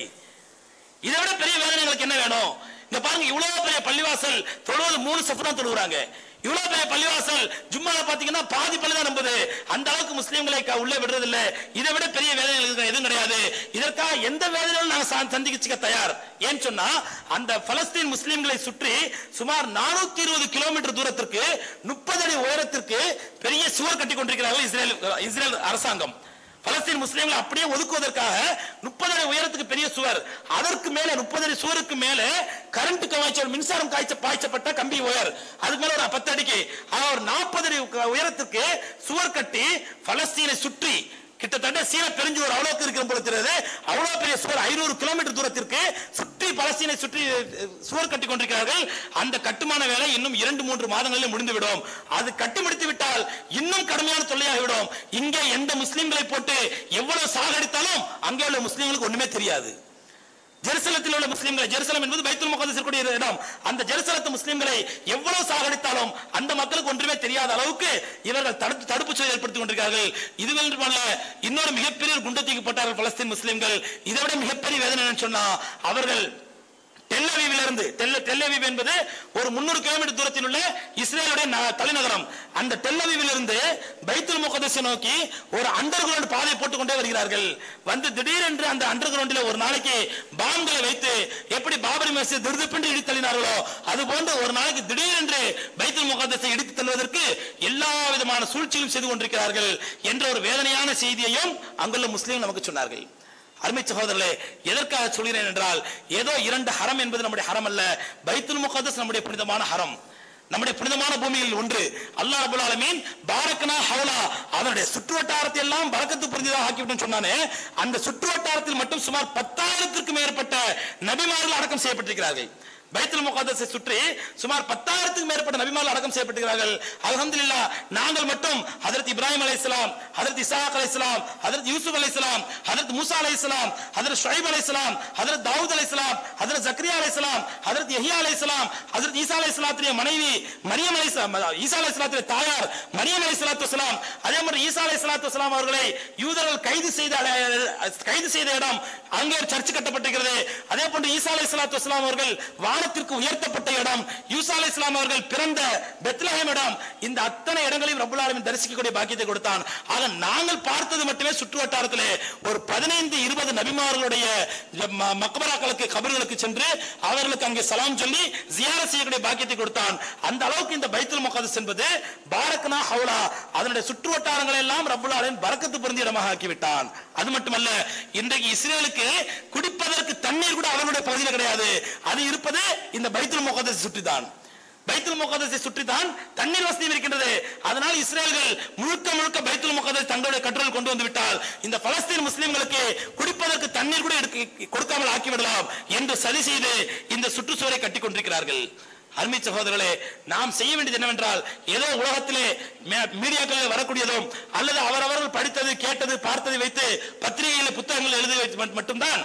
இதை விட பெரிய வேதனை எங்களுக்கு என்ன வேணும் இங்க பாருங்க இவ்வளவு பெரிய பள்ளிவாசல் தொழுவது மூணு சஃப் தான் தொழுகிறாங்க இவ்வளவு பெரிய பள்ளிவாசல் ஜும்மால பாத்தீங்கன்னா பாதி பள்ளி தான் நம்புது அந்த அளவுக்கு முஸ்லீம்களை க- உள்ளே விடுறது இல்ல இதை விட பெரிய வேதனை எங்களுக்கு எதுவும் கிடையாது இதற்காக எந்த வேதனையும் நாங்க சா- சந்திச்சுக்க தயார் ஏன்னு சொன்னா அந்த பலஸ்தீன் முஸ்லீம்களை சுற்றி சுமார் நானூத்தி இருபது கிலோமீட்டர் தூரத்திற்கு முப்பது அடி உயரத்திற்கு பெரிய சுவர் கட்டி கொண்டிருக்கிறார்கள் இஸ்ரேல் இஸ்ரேல் அரசாங்கம் பலஸ்தீன் முஸ்லீம்களை அப்படியே ஒதுக்குவதற்காக முப்பது அடி உயரத்துக்கு பெரிய சுவர் அதற்கு மேல முப்பது அடி சுவருக்கு மேல கரண்ட் காய்ச்சல் மின்சாரம் காய்ச்ச பாய்ச்சப்பட்ட கம்பி உயர் அதுக்கு மேல ஒரு பத்து அடிக்கு ஆக ஒரு நாற்பது அடி உக்க- உயரத்துக்கு சுவர் கட்டி பலஸ்தீனை சுற்றி கிட்டத்தட்ட சீன பெருஞ்சுவர் அவ்வளவுக்கு இருக்கிற போல தெரியுது அவ்வளவு பெரிய சுவர் ஐநூறு கிலோமீட்டர் தூரத்திற்கு சுற்றி பலஸ்தீனை சுற்றி அஹ், சுவர் கட்டி கொண்டிருக்கிறார்கள் அந்த கட்டுமான வேலை இன்னும் இரண்டு மூன்று மாதங்களில் முடிந்துவிடும் அது கட்டி முடித்து விட்டால் இன்னும் கடுமையான தொல்லையாகிவிடும் இங்கே எந்த முஸ்லிம்களை போட்டு எவ்வளவு சாகடித்தாலும் அங்கே உள்ள முஸ்லிம்களுக்கு ஒண்ணுமே தெரியாது ஜெருசலத்தில் உள்ள முஸ்லிம்களை ஜெருசலம் என்பது பைத்துல் முகதஸ் இருக்கக்கூடிய இடம் அந்த ஜெருசலத்து முஸ்லிம்களை எவ்வளவு சாகடித்தாலும் அந்த மக்களுக்கு ஒன்றுமே தெரியாத அளவுக்கு இவர்கள் தடுப்பு தடுப்பு சூழல் ஏற்படுத்திக் கொண்டிருக்கிறார்கள் இது மட்டுமல்ல இன்னொரு மிகப்பெரிய ஒரு குண்டத்தீக்கு போட்டார்கள் பலஸ்தீன் முஸ்லிம்கள் இதை விட மிகப்பெரிய வேதனை என்னன்னு சொன்னா அவர்கள் டெல்லவீவில் இருந்து டெல்ல டெல்லவீவ் என்பது ஒரு 300 கிலோமீட்டர் தூரத்தில் உள்ள இஸ்ரேலுடைய ந- தலைநகரம் அந்த டெல்லவீவில் இருந்து பைத்துல் முகதஸை நோக்கி ஒரு அண்டர் கிரவுண்ட் பாதை போட்டுக் கொண்டே வருகிறார்கள் வந்து திடீரென்று அந்த அண்டர் கிரவுண்டில் ஒரு நாளைக்கு பாம்புகளை வைத்து எப்படி பாபரி மசீத் திருதுப்பென்று இடித்து தள்ளினார்களோ அது போன்று ஒரு நாளைக்கு திடீரென்று பைத்துல் முகதஸை இடித்து தள்ளுவதற்கு எல்லா விதமான சூழ்ச்சியும் செய்து கொண்டிருக்கிறார்கள் என்ற ஒரு வேதனையான செய்தியையும் அங்குள்ள முஸ்லீம் நமக்கு சொன்னார்கள் அருமை சகோதரர்களே எதற்காக சொல்கிறேன் என்றால் ஏதோ இரண்டு ஹரம் என்பது நம்முடைய ஹரம் அல்ல பைத்துல் முகதஸ் நம்முடைய புனிதமான ஹரம் நம்முடைய புனிதமான பூமியில் ஒன்று அல்லாஹ் ரபுல் ஆலமீன் பாரக்கனா ஹவுலா அதனுடைய சுற்றுவட்டாரத்தை எல்லாம் பறக்கத்து புரிஞ்சதாக ஆக்கிவிட்டு சொன்னானே அந்த சுற்றுவட்டாரத்தில் மட்டும் சுமார் பத்தாயிரத்திற்கும் மேற்பட்ட நபிமார்கள் அடக்கம் செய்யப்பட்டிருக்கிறார்கள் பைத்துல் முகத்தஸை சுற்றி சுமார் பத்தாயிரத்துக்கும் மேற்பட்ட நபிமார்கள் அடக்கம் செய்யப்பட்டிருக்கிறார்கள் அல்ஹம்துலில்லாஹ் நாங்கள் மட்டும் ஹஜரத் இப்ராஹிம் அலைஹிஸ்ஸலாம் ஹஜரத் இஸ்ஹாக் அலைஹிஸ்ஸலாம் ஹஜரத் யூசுப் அலைஹிஸ்ஸலாம் ஹஜரத் மூசா அலைஹிஸ்ஸலாம் ஹஜரத் ஷுஐப் அலைஹிஸ்ஸலாம் ஹஜரத் தாவூத் அலைஹிஸ்ஸலாம் ஹஜரத் ஜக்கரியா அலைஹிஸ்ஸலாம் ஹஜரத் யஹ்யா அலைஹிஸ்ஸலாம் ஹஜரத் ஈசா அலைஹிஸ்ஸலாத்துடைய மனைவி மரியம் அலைஹிஸ்ஸலாம் ஈசா அலைஹிஸ்ஸலாத்துடைய தாயார் மரியம் அலைஹிஸ்ஸலாத்து வஸலாம் அதே மாதிரி ஈசா அலைஹிஸ்ஸலாத்து வஸலாம் அவர்களை யூதர்கள் கைது செய்த அட- கைது செய்த இடம் அங்கே ஒரு சர்ச் கட்டப்பட்டிருக்கிறது அதே போன்று ஈசா அலைஹிஸ்ஸலாத்து வஸலாம் அவர்கள் வானத்திற்கு உயர்த்தப்பட்ட இடம் யூசா அலைஹிஸ்ஸலாம் அவர்கள் பிறந்த பெத்லஹேம் இடம் இந்த அத்தனை இடங்களையும் ரப்பல் ஆலமீன் தரிசிக்கக்கூடிய பாக்கியத்தை கொடுத்தான் ஆக நாங்கள் பார்த்தது மட்டுமே சுற்று வட்டாரத்திலே ஒரு பதினைந்து இருபது நபிமார்களுடைய ம- மக்பராக்களுக்கு கபர்களுக்கு சென்று அவர்களுக்கு அங்கே சலாம் சொல்லி ஜியாரத் செய்யக்கூடிய பாக்கியத்தை கொடுத்தான் அந்த அளவுக்கு இந்த பைத்துல் முகதஸ் என்பது பாரக்னா ஹவுலா அதனுடைய சுற்று வட்டாரங்களை எல்லாம் ரப்பல் ஆலமீன் பரக்கத்து பொருந்திய இடமாக ஆக்கிவிட்டான் அது மட்டுமல்ல இன்றைக்கு இஸ்ரேலுக்கு குடிப்பதற்கு தண்ணீர் கூட அவர்களுடைய பகுதியில் கிடையாது அது இருப்பது இந்த பைத்துல் முகதஸ் சுற்றிதான் பைத்துல் முகதஸை சுற்றித்தான் தண்ணீர் வசதி இருக்கின்றது அதனால் இஸ்ரேல்கள் முழுக்க முழுக்க பைத்துல் முகதஸ் தங்களுடைய கட்டுரையில் கொண்டு வந்து விட்டால் இந்த பலஸ்தீன் முஸ்லிம்களுக்கு குடிப்பதற்கு தண்ணீர் கூட எடுக்க- கொடுக்காமல் ஆக்கிவிடலாம் என்று சதி செய்து இந்த சுற்றுச்சுவரை கட்டிக் கொண்டிருக்கிறார்கள் அருமை சகோதரர்களே நாம் செய்ய வேண்டியது என்னவென்றால் ஏதோ உலகத்திலே மே- மீடியாக்களில் வரக்கூடியதும் அல்லது அவரவர்கள் படித்தது கேட்டது பார்த்ததை வைத்து பத்திரிகையில் புத்தகங்கள் எழுதி வைத்து மட்- மட்டும்தான்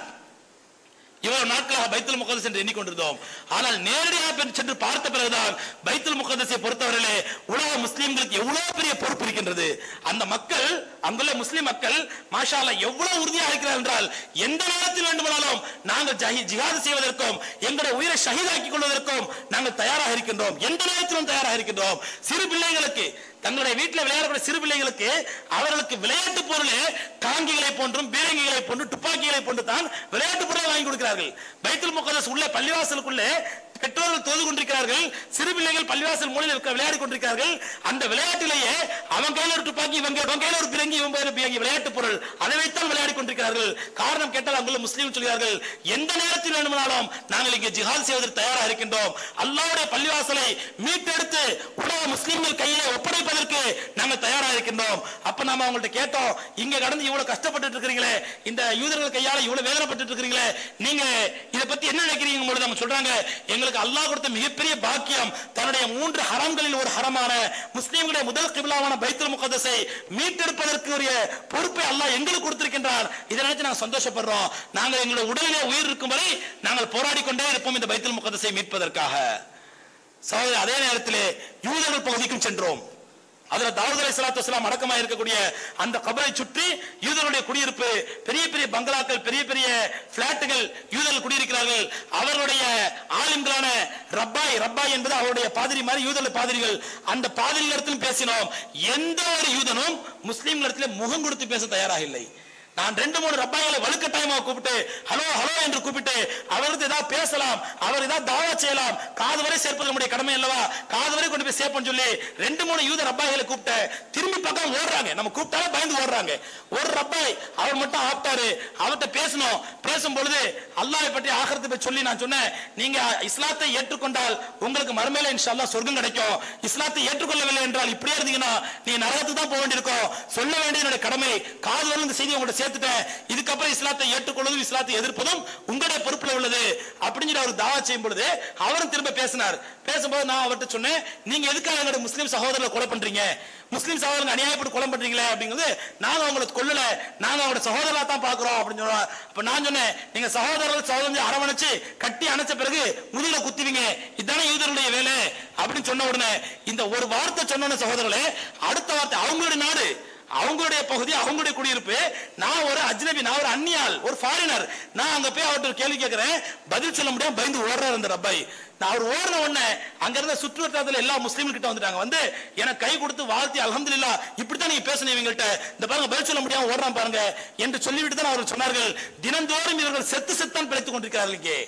இவ்வளவு நாட்களாக பைத்துல் முகதஸ் என்று எண்ணிக்கொண்டிருந்தோம் ஆனால் நேரடியாக பெண் சென்று பார்த்த பிறகுதான் பைத்துல் முகதஸை பொறுத்தவரையிலே உலக முஸ்லிம்களுக்கு எவ்வளவு பெரிய பொறுப்பு இருக்கின்றது அந்த மக்கள் அங்குள்ள முஸ்லிம் மக்கள் மாஷா அல்லாஹ் எவ்வளவு உறுதியாக இருக்கிறார் என்றால் எந்த நேரத்தில் வேண்டுமானாலும் நாங்கள் ஜஹி- ஜிஹாது செய்வதற்கும் எங்களுடைய உயிரை ஷஹீதாக்கிக் கொள்வதற்கும் நாங்கள் தயாராக இருக்கின்றோம் எந்த நேரத்திலும் தயாராக இருக்கின்றோம் சிறு பிள்ளைகளுக்கு தங்களுடைய வீட்டில் விளையாடக்கூடிய சிறு பிள்ளைகளுக்கு அவர்களுக்கு விளையாட்டு பொருளே டாங்கிகளை போன்றும் பீரங்கிகளை போன்று துப்பாக்கிகளை போன்று தான் விளையாட்டு பொருளை வாங்கி கொடுக்கிறார்கள் பைத்துல் முகதஸ் உள்ள பள்ளிவாசலுக்குள்ளே பெற்றோர்கள் தொழுது கொண்டிருக்கிறார்கள் சிறு பிள்ளைகள் பள்ளிவாசல் மூலையில் இருக்க விளையாடி கொண்டிருக்கிறார்கள் அந்த விளையாட்டிலேயே அவன் கையில ஒரு துப்பாக்கி இவன் கை- அவன் கையில ஒரு பிறங்கி இவன் கையில பிறங்கி விளையாட்டு பொருள் அதை வைத்தான் விளையாடி கொண்டிருக்கிறார்கள் காரணம் கேட்டால் அங்குள்ள முஸ்லீம் சொல்கிறார்கள் எந்த நேரத்தில் வேண்டுமானாலும் நாங்கள் இங்கே ஜிஹாத் செய்வதற்கு தயாராக இருக்கின்றோம் அல்லாஹ்வுடைய பள்ளிவாசலை மீட்டெடுத்து உலக முஸ்லீம்கள் கையிலே ஒப்படைப்பதற்கு நாங்கள் தயாராக இருக்கின்றோம் அப்ப நாம அவங்கள்ட்ட கேட்டோம் இங்க கடந்து இவ்வளவு கஷ்டப்பட்டு இருக்கிறீங்களே இந்த யூதர்கள் கையால இவ்வளவு வேதனைப்பட்டு இருக்கிறீங்களே நீங்க இத பத்தி என்ன நினைக்கிறீங்க பொழுது அவங்க சொல்றாங்க எங்களுக்கு அல்லாஹ் கொடுத்த மிகப்பெரிய பாக்கியம் தன்னுடைய மூன்று ஹரம்களில் ஒரு ஹரமான முஸ்லீம்களுடைய முதல் கிபிலாவான பைத்துல் முகதஸை மீட்டெடுப்பதற்கு உரிய பொறுப்பை அல்லாஹ் எங்களுக்கு கொடுத்திருக்கின்றார் இதை நினைச்சு நாங்கள் சந்தோஷப்படுறோம் நாங்கள் எங்களுடைய உடலிலே உயிர் இருக்கும் வரை நாங்கள் போராடி கொண்டே இருப்போம் இந்த பைத்துல் முகதஸை மீட்பதற்காக சகோதரர் அதே நேரத்திலே யூதர்கள் பகுதிக்கும் சென்றோம் அதுல தாவூத் அலை சலாத்து வசலாம் அடக்கமாக இருக்கக்கூடிய அந்த கபரை சுற்றி யூதர்களுடைய குடியிருப்பு பெரிய பெரிய பங்களாக்கள் பெரிய பெரிய பிளாட்டுகள் யூதர்கள் குடியிருக்கிறார்கள் அவர்களுடைய ஆளுங்களான ரப்பாய் ரப்பாய் என்பது அவருடைய பாதிரி மாதிரி யூதர்கள் பாதிரிகள் அந்த பாதிரிகளிடத்திலும் பேசினோம் எந்த ஒரு யூதனும் முஸ்லீம்களிடத்திலே முகம் கொடுத்து பேச தயாராக இல்லை நான் ரெண்டு மூணு ரப்பாய்களை வலுக்கட்டாயமாக கூப்பிட்டு ஹலோ ஹலோ என்று கூப்பிட்டு அவருக்கு ஏதாவது பேசலாம் அவர் ஏதாவது தாவா செய்யலாம் காது வரை சேர்ப்பது நம்முடைய கடமை அல்லவா காது வரை கொண்டு போய் சேர்ப்போம்னு சொல்லி ரெண்டு மூணு யூத ரப்பாய்களை கூப்பிட்டு திரும்பி பக்கம் ஓடுறாங்க நம்ம கூப்பிட்டாலே பயந்து ஓடுறாங்க ஒரு ரப்பாய் அவர் மட்டும் ஆப்டாரு அவர்கிட்ட பேசணும் பேசும் பொழுது அல்லாஹ்வை பற்றி ஆகிறத பற்றி சொல்லி நான் சொன்னேன் நீங்க இஸ்லாத்தை ஏற்றுக்கொண்டால் உங்களுக்கு மறுமையில இன்ஷால்லா சொர்க்கம் கிடைக்கும் இஸ்லாத்தை ஏற்றுக்கொள்ளவில்லை என்றால் இப்படியே இருந்தீங்கன்னா நீ நரகத்துக்கு தான் போக வேண்டியிருக்கும் சொல்ல வேண்டிய என்னுடைய கடமை காது வரை இந்த செய்தி உங்கள்ட்ட சேர்த்துட்டேன் இதுக்கப்புறம் இஸ்லாத்தை ஏற்றுக்கொள்வதும் இஸ்லாத்தை எதிர்ப்பதும் உங்களுடைய பொறுப்புல உள்ளது அப்படின்னு சொல்லி அவர் தாவா செய்யும் பொழுது அவரும் திரும்ப பேசினார் பேசும்போது நான் அவர்கிட்ட சொன்னேன் நீங்க எதுக்காக எங்களுடைய முஸ்லீம் சகோதரர்களை கொலை பண்றீங்க முஸ்லீம் சகோதரங்க அநியாயப்பட்டு கொலை பண்றீங்களே அப்படிங்கிறது நாங்க அவங்களை கொல்லல நாங்க அவங்களோட சகோதரா தான் பாக்குறோம் அப்படின்னு சொன்னா அப்ப நான் சொன்னேன் நீங்க சகோதரர்கள் சகோதரன் அரவணைச்சு கட்டி அணைச்ச பிறகு முதுகுல குத்துவீங்க இதானே யூதருடைய வேலை அப்படின்னு சொன்ன உடனே இந்த ஒரு வார்த்தை சொன்ன உடனே சகோதரர்களே அடுத்த வார்த்தை அவங்களுடைய நாடு அவங்களுடைய பகுதி அவங்களுடைய குடியிருப்பு நான் ஒரு அஜ்னபி நான் ஒரு அந்நியாள் ஒரு ஃபாரினர் நான் அங்க போய் அவர்கிட்ட ஒரு கேள்வி கேட்கிறேன் பதில் சொல்ல முடியாம பயந்து ஓடுறாரு அந்த ரப்பாய் நான் அவர் ஓடின உடனே அங்க இருந்த சுற்று வட்டாரத்துல எல்லா முஸ்லீம் கிட்ட வந்துட்டாங்க வந்து எனக்கு கை கொடுத்து வாழ்த்தி அல்ஹம்துலில்லாஹ் இப்படித்தான் நீங்க பேசணும் இவங்கள்ட்ட இந்த பாருங்க பதில் சொல்ல முடியாம ஓடுறான் பாருங்க என்று சொல்லிவிட்டு தான் அவர்கள் சொன்னார்கள் தினந்தோறும் இவர்கள் செத்து செத்தான் பிழைத்துக் கொண்டிருக்கிறார்கள் இங்கே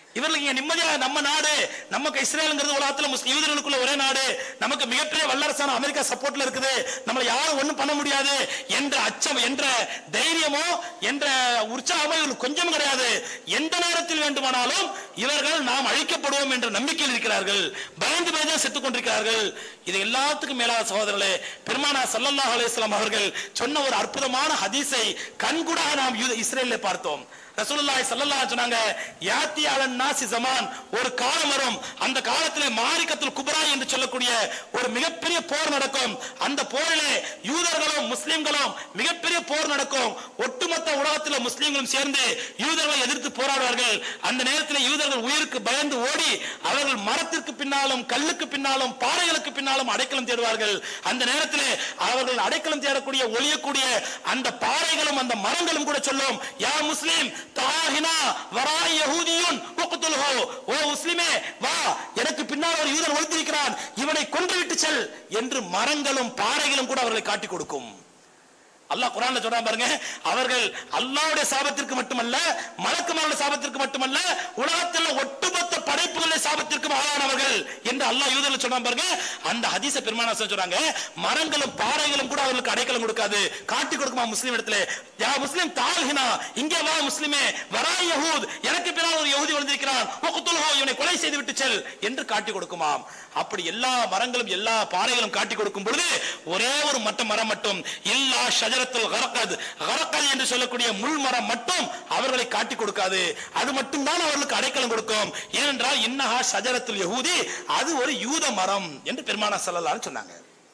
இவர்களுக்கு இங்க நிம்மதியா நம்ம நாடு நமக்கு இஸ்ரேலுங்கிறது உலகத்துல முஸ்லிம் யூதர்களுக்குள்ள ஒரே நாடு நமக்கு மிகப்பெரிய வல்லரசான அமெரிக்கா சப்போர்ட்ல இருக்குது நம்மள யாரும் ஒண்ணும் பண்ண முடியாது என்ற அச்சம் என்ற தைரியமோ என்ற உற்சாகமோ இவர்களுக்கு கொஞ்சம் கிடையாது எந்த நேரத்தில் வேண்டுமானாலும் இவர்கள் நாம் அழிக்கப்படுவோம் என்ற நம்பிக்கையில் இருக்கிறார்கள் பயந்து பயந்து செத்துக் கொண்டிருக்கிறார்கள் இது எல்லாத்துக்கும் மேலாக சகோதரர்களே பெருமானா சல்லல்லாஹு அலைஹி வஸல்லம் அவர்கள் சொன்ன ஒரு அற்புதமான ஹதீஸை கண்கூடாக நாம் யூத- இஸ்ரேலில் பார்த்தோம் ரசூலுல்லாஹி ஸல்லல்லாஹு அலைஹி சொன்னாங்க யாத்தி அலன் நாசி ஜமான் ஒரு காலம் வரும் அந்த காலத்திலே மாரிக்கத்துல் குப்ரா என்று சொல்லக்கூடிய ஒரு மிகப்பெரிய போர் நடக்கும் அந்த போரிலே யூதர்களும் முஸ்லிம்களும் மிகப்பெரிய போர் நடக்கும் ஒட்டுமொத்த உலகத்தில் முஸ்லிம்களும் சேர்ந்து யூதர்களை எதிர்த்து போராடுவார்கள் அந்த நேரத்தில் யூதர்கள் உயிருக்கு பயந்து ஓடி அவர்கள் மரத்திற்கு பின்னாலும் கல்லுக்கு பின்னாலும் பாறைகளுக்கு பின்னாலும் அடைக்கலம் தேடுவார்கள் அந்த நேரத்தில் அவர்கள் அடைக்கலம் தேடக்கூடிய ஒளியக்கூடிய அந்த பாறைகளும் அந்த மரங்களும் கூட சொல்லும் யா முஸ்லிம் தாஹினா வராய் யஹூதியுன் உக்துல்ஹு ஓ முஸ்லிமே வா எனக்கு பின்னால் ஒரு யூதன் ஒளிந்திருக்கிறான் இவனை கொன்று விட்டு செல் என்று மரங்களும் பாறைகளும் கூட அவர்களை காட்டிக் கொடுக்கும் அல்லாஹ் குரான்ல சொல்றான் பாருங்க அவர்கள் அல்லாஹ்வுடைய சாபத்திற்கு மட்டுமல்ல மலக்குமாரோட சாபத்திற்கு மட்டுமல்ல உலகத்தில் ஒட்டுமொத்த படைப்புகளுடைய சாபத்திற்கும் ஆளானவர்கள் என்று அல்லாஹ் யூதர்கள் சொல்றான் பாருங்க அந்த ஹதீஸ பெருமானா சொல்றாங்க மரங்களும் பாறைகளும் கூட அவர்களுக்கு அடைக்கலம் கொடுக்காது காட்டி கொடுக்குமா முஸ்லிம் இடத்துல யா முஸ்லிம் தால்ஹினா இங்கே வா முஸ்லிமே வரா யஹூத் எனக்கு பின்னால் ஒரு யஹூதி வந்திருக்கிறான் உக்துல்ஹு இவனை கொலை செய்து விட்டு செல் என்று காட்டி கொடுக்குமாம் அப்படி எல்லா மரங்களும் எல்லா பாறைகளும் காட்டி கொடுக்கும் பொழுது ஒரே ஒரு மட்ட மரம் மட்டும் இல்லா ஷஜரத்துல் கரக்கத் கரக்கத் என்று சொல்லக்கூடிய முள் மரம் மட்டும் அவர்களை காட்டி கொடுக்காது அது மட்டும் தான் அவர்களுக்கு அடைக்கலம் கொடுக்கும் ஏனென்றால் இன்னஹா ஷஜரத்துல் யஹூதி அது ஒரு யூத மரம் என்று பெருமானா ஸல்லல்லாஹு சொன்னாங்க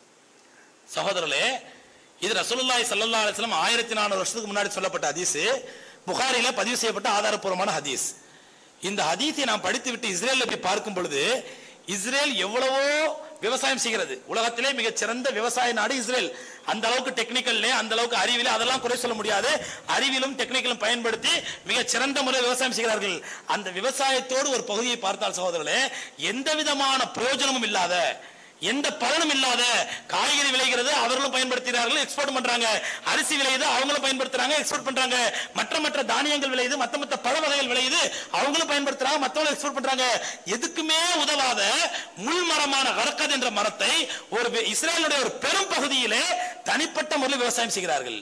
சகோதரர்களே இது ரசூலுல்லாஹி ஸல்லல்லாஹு அலைஹி வஸல்லம் 1400 வருஷத்துக்கு முன்னாடி சொல்லப்பட்ட ஹதீஸ் புகாரில பதிவு செய்யப்பட்ட ஆதாரப்பூர்வமான ஹதீஸ் இந்த ஹதீஸை நாம் படித்து விட்டு இஸ்ரேல்ல போய் பார்க்கும் பொழுது இஸ்ரேல் எவ்வளவோ விவசாயம் செய்கிறது உலகத்திலே மிகச் சிறந்த விவசாய நாடு இஸ்ரேல் அந்த அளவுக்கு டெக்னிக்கல்ல அந்த அளவுக்கு அறிவில அதெல்லாம் குறை சொல்ல முடியாது அறிவிலும் டெக்னிக்கலும் பயன்படுத்தி மிகச் சிறந்த முறை விவசாயம் செய்கிறார்கள் அந்த விவசாயத்தோடு ஒரு பகுதியை பார்த்தால் சகோதரர்களே எந்த விதமான பிரயோஜனமும் இல்லாத எந்த பலனும் இல்லாத காய்கறி விளைகிறது அவர்களும் பயன்படுத்துகிறார்கள் எக்ஸ்போர்ட் பண்றாங்க அரிசி விளையுது அவங்களும் பயன்படுத்துறாங்க எக்ஸ்போர்ட் பண்றாங்க மற்ற மற்ற தானியங்கள் விளையுது மற்ற மற்ற பழ வகைகள் விளையுது அவங்களும் பயன்படுத்துறாங்க மற்றவங்க எக்ஸ்போர்ட் பண்றாங்க எதுக்குமே உதவாத முள் மரமான கரக்கத் என்ற மரத்தை ஒரு வி- இஸ்ரேலுடைய ஒரு பெரும் பகுதியிலே தனிப்பட்ட முறையில் விவசாயம் செய்கிறார்கள்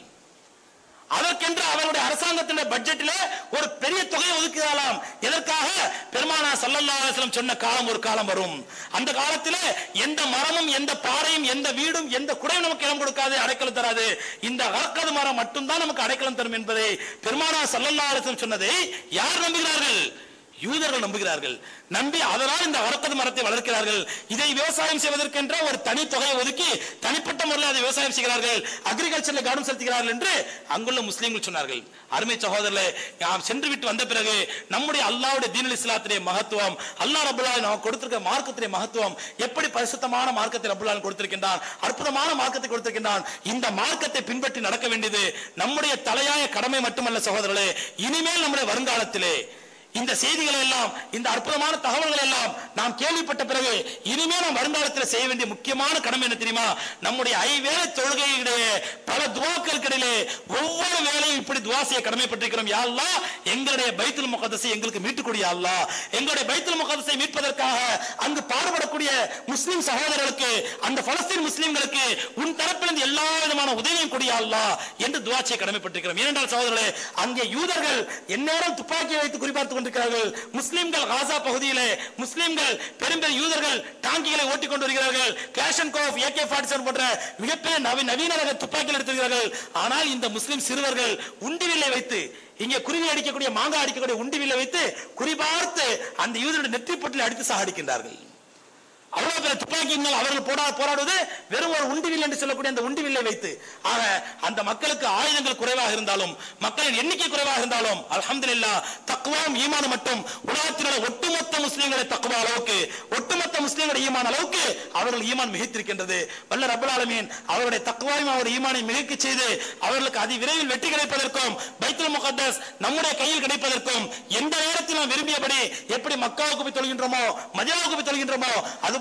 அதற்கென்று அவருடைய அரசாங்கத்தினுடைய பட்ஜெட்டிலே ஒரு பெரிய தொகையை ஒதுக்குகிறாளாம் எதற்காக பெருமானா சல்லல்லாஹு அலைஹி வஸல்லம் சொன்ன காலம் ஒரு காலம் வரும் அந்த காலத்திலே எந்த மரமும் எந்த பாறையும் எந்த வீடும் எந்த குடையும் நமக்கு இடம் கொடுக்காது அடைக்கலம் தராது இந்த அரக்கது மரம் மட்டும்தான் நமக்கு அடைக்கலம் தரும் என்பதை பெருமானா சல்லல்லாஹு அலைஹி வஸல்லம் சொன்னதை யார் நம்புகிறார்கள் யூதர்கள் நம்புகிறார்கள் நம்பி அதனால் இந்த வரக்கது மரத்தை வளர்க்கிறார்கள் இதை விவசாயம் செய்வதற்கென்ற ஒரு தனி தொகையை ஒதுக்கி தனிப்பட்ட முறையில் அதை விவசாயம் செய்கிறார்கள் அக்ரிகல்ச்சர்ல கவனம் செலுத்துகிறார்கள் என்று அங்குள்ள முஸ்லீம்கள் சொன்னார்கள் அருமை சகோதரர்களே நாம் சென்று விட்டு வந்த பிறகு நம்முடைய அல்லாஹ்வுடைய தீனுல் இஸ்லாத்துடைய மகத்துவம் அல்லாஹ் ரபுல்லா நமக்கு கொடுத்திருக்கிற மார்க்கத்துடைய மகத்துவம் எப்படி பரிசுத்தமான மார்க்கத்தை ரபுல்லா கொடுத்திருக்கின்றான் அற்புதமான மார்க்கத்தை கொடுத்திருக்கின்றான் இந்த மார்க்கத்தை பின்பற்றி நடக்க வேண்டியது நம்முடைய தலையாய கடமை மட்டுமல்ல சகோதரர்களே இனிமேல் நம்முடைய வருங்காலத்திலே இந்த செய்திகளை எல்லாம் இந்த அற்புதமான தகவல்கள் எல்லாம் நாம் கேள்விப்பட்ட பிறகு இனிமே நாம் வருங்காலத்தில் செய்ய வேண்டிய முக்கியமான கடமை என்ன தெரியுமா நம்முடைய ஐவேளை தொழுகையிடையே பல துவாக்களுக்கிடையிலே ஒவ்வொரு வேலையும் இப்படி துவா செய்ய கடமைப்பட்டிருக்கிறோம் யா அல்லாஹ் எங்களுடைய பைத்துல் முகதஸை எங்களுக்கு மீட்டுக்கூடிய அல்லாஹ் எங்களுடைய பைத்துல் முகதஸை மீட்பதற்காக அங்கு பாடுபடக்கூடிய முஸ்லிம் சகோதரர்களுக்கு அந்த பலஸ்தீன் முஸ்லிம்களுக்கு உன் தரப்பிலிருந்து எல்லா விதமான உதவியும் கொடியா அல்லாஹ் என்று துவா செய்ய கடமைப்பட்டிருக்கிறோம் ஏனென்றால் சகோதரர்களே அங்கே யூதர்கள் எந்நேரம் துப்பாக்கி வைத்து குறிபார்த்துக் கொண்டிருக்கிறார்கள் முஸ்லிம்கள் காசா பகுதியிலே முஸ்லிம்கள் பெரும் பெரும் யூதர்கள் டாங்கிகளை ஓட்டிக் கொண்டு வருகிறார்கள் கேஷன் கோஃப் ஏகே ஃபார்ட்டி செவன் போன்ற மிகப்பெரிய நவீன நவீன ரக துப்பாக்கிகள் எடுத்திருக்கிறார்கள் ஆனால் இந்த முஸ்லிம் சிறுவர்கள் உண்டிவில்லை வைத்து இங்கே குருவி அடிக்கக்கூடிய மாங்காய் அடிக்கக்கூடிய உண்டிவில்லை வைத்து குறிபார்த்து அந்த யூதருடைய நெற்றி பொட்டில் அடித்து சாகடிக்கின்றார்கள் அவ்வளவு பெரிய துப்பாக்கியினால் அவர்கள் போடா போராடுவது வெறும் ஒரு உண்டிவில் என்று சொல்லக்கூடிய அந்த உண்டிவில்லை வைத்து ஆக அந்த மக்களுக்கு ஆயுதங்கள் குறைவாக இருந்தாலும் மக்களின் எண்ணிக்கை குறைவாக இருந்தாலும் அல்ஹம்துலில்லாஹ் தக்குவாம் ஈமான் மட்டும் உலகத்தில் உள்ள ஒட்டுமொத்த முஸ்லிம்களை தக்குவா அளவுக்கு ஒட்டுமொத்த முஸ்லிம்களுடைய ஈமான் அளவுக்கு அவர்கள் ஈமான் மிகைத்திருக்கின்றது வல்ல ரப்பல் ஆலமீன் அவருடைய தக்குவாயும் அவர் ஈமானை மிகைக்க செய்து அவர்களுக்கு அதி விரைவில் வெற்றி கிடைப்பதற்கும் பைத்துல் முகத்தஸ் நம்முடைய கையில் கிடைப்பதற்கும் எந்த நேரத்தில் நாம் விரும்பியபடி எப்படி மக்காவுக்கு போய் தொழுகின்றோமோ மதியாவுக்கு போய் தொழுகின்றோமோ அதுபோல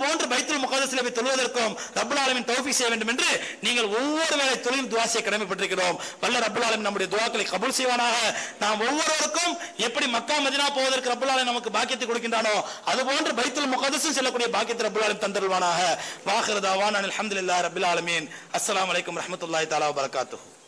போன்று பைத்துல் முகதஸில் போய் தொழுவதற்கும் ரப்பல் ஆலமின் தௌஃபீக் செய்ய வேண்டும் என்று நீங்கள் ஒவ்வொரு வேளை தொழில் துவா செய்ய கடமைப்பட்டிருக்கிறோம் வல்ல ரப்பல் ஆலமின் நம்முடைய துவாக்களை கபூல் செய்வானாக நாம் ஒவ்வொருவருக்கும் எப்படி மக்கா மதினா போவதற்கு ரப்பல் ஆலமின் நமக்கு பாக்கியத்தை கொடுக்கின்றானோ அதுபோன்று பைத்துல் முகதஸும் செல்லக்கூடிய பாக்கியத்தை ரப்பல் ஆலமின் தந்தருவானாக வாஹிர் தாவான் அல்ஹம்துலில்லாஹி ரப்பில் ஆலமீன் அஸ்ஸலாமு அலைக்கும் வரஹ்மத்துல்லாஹி தஆலா வபரகாத்துஹு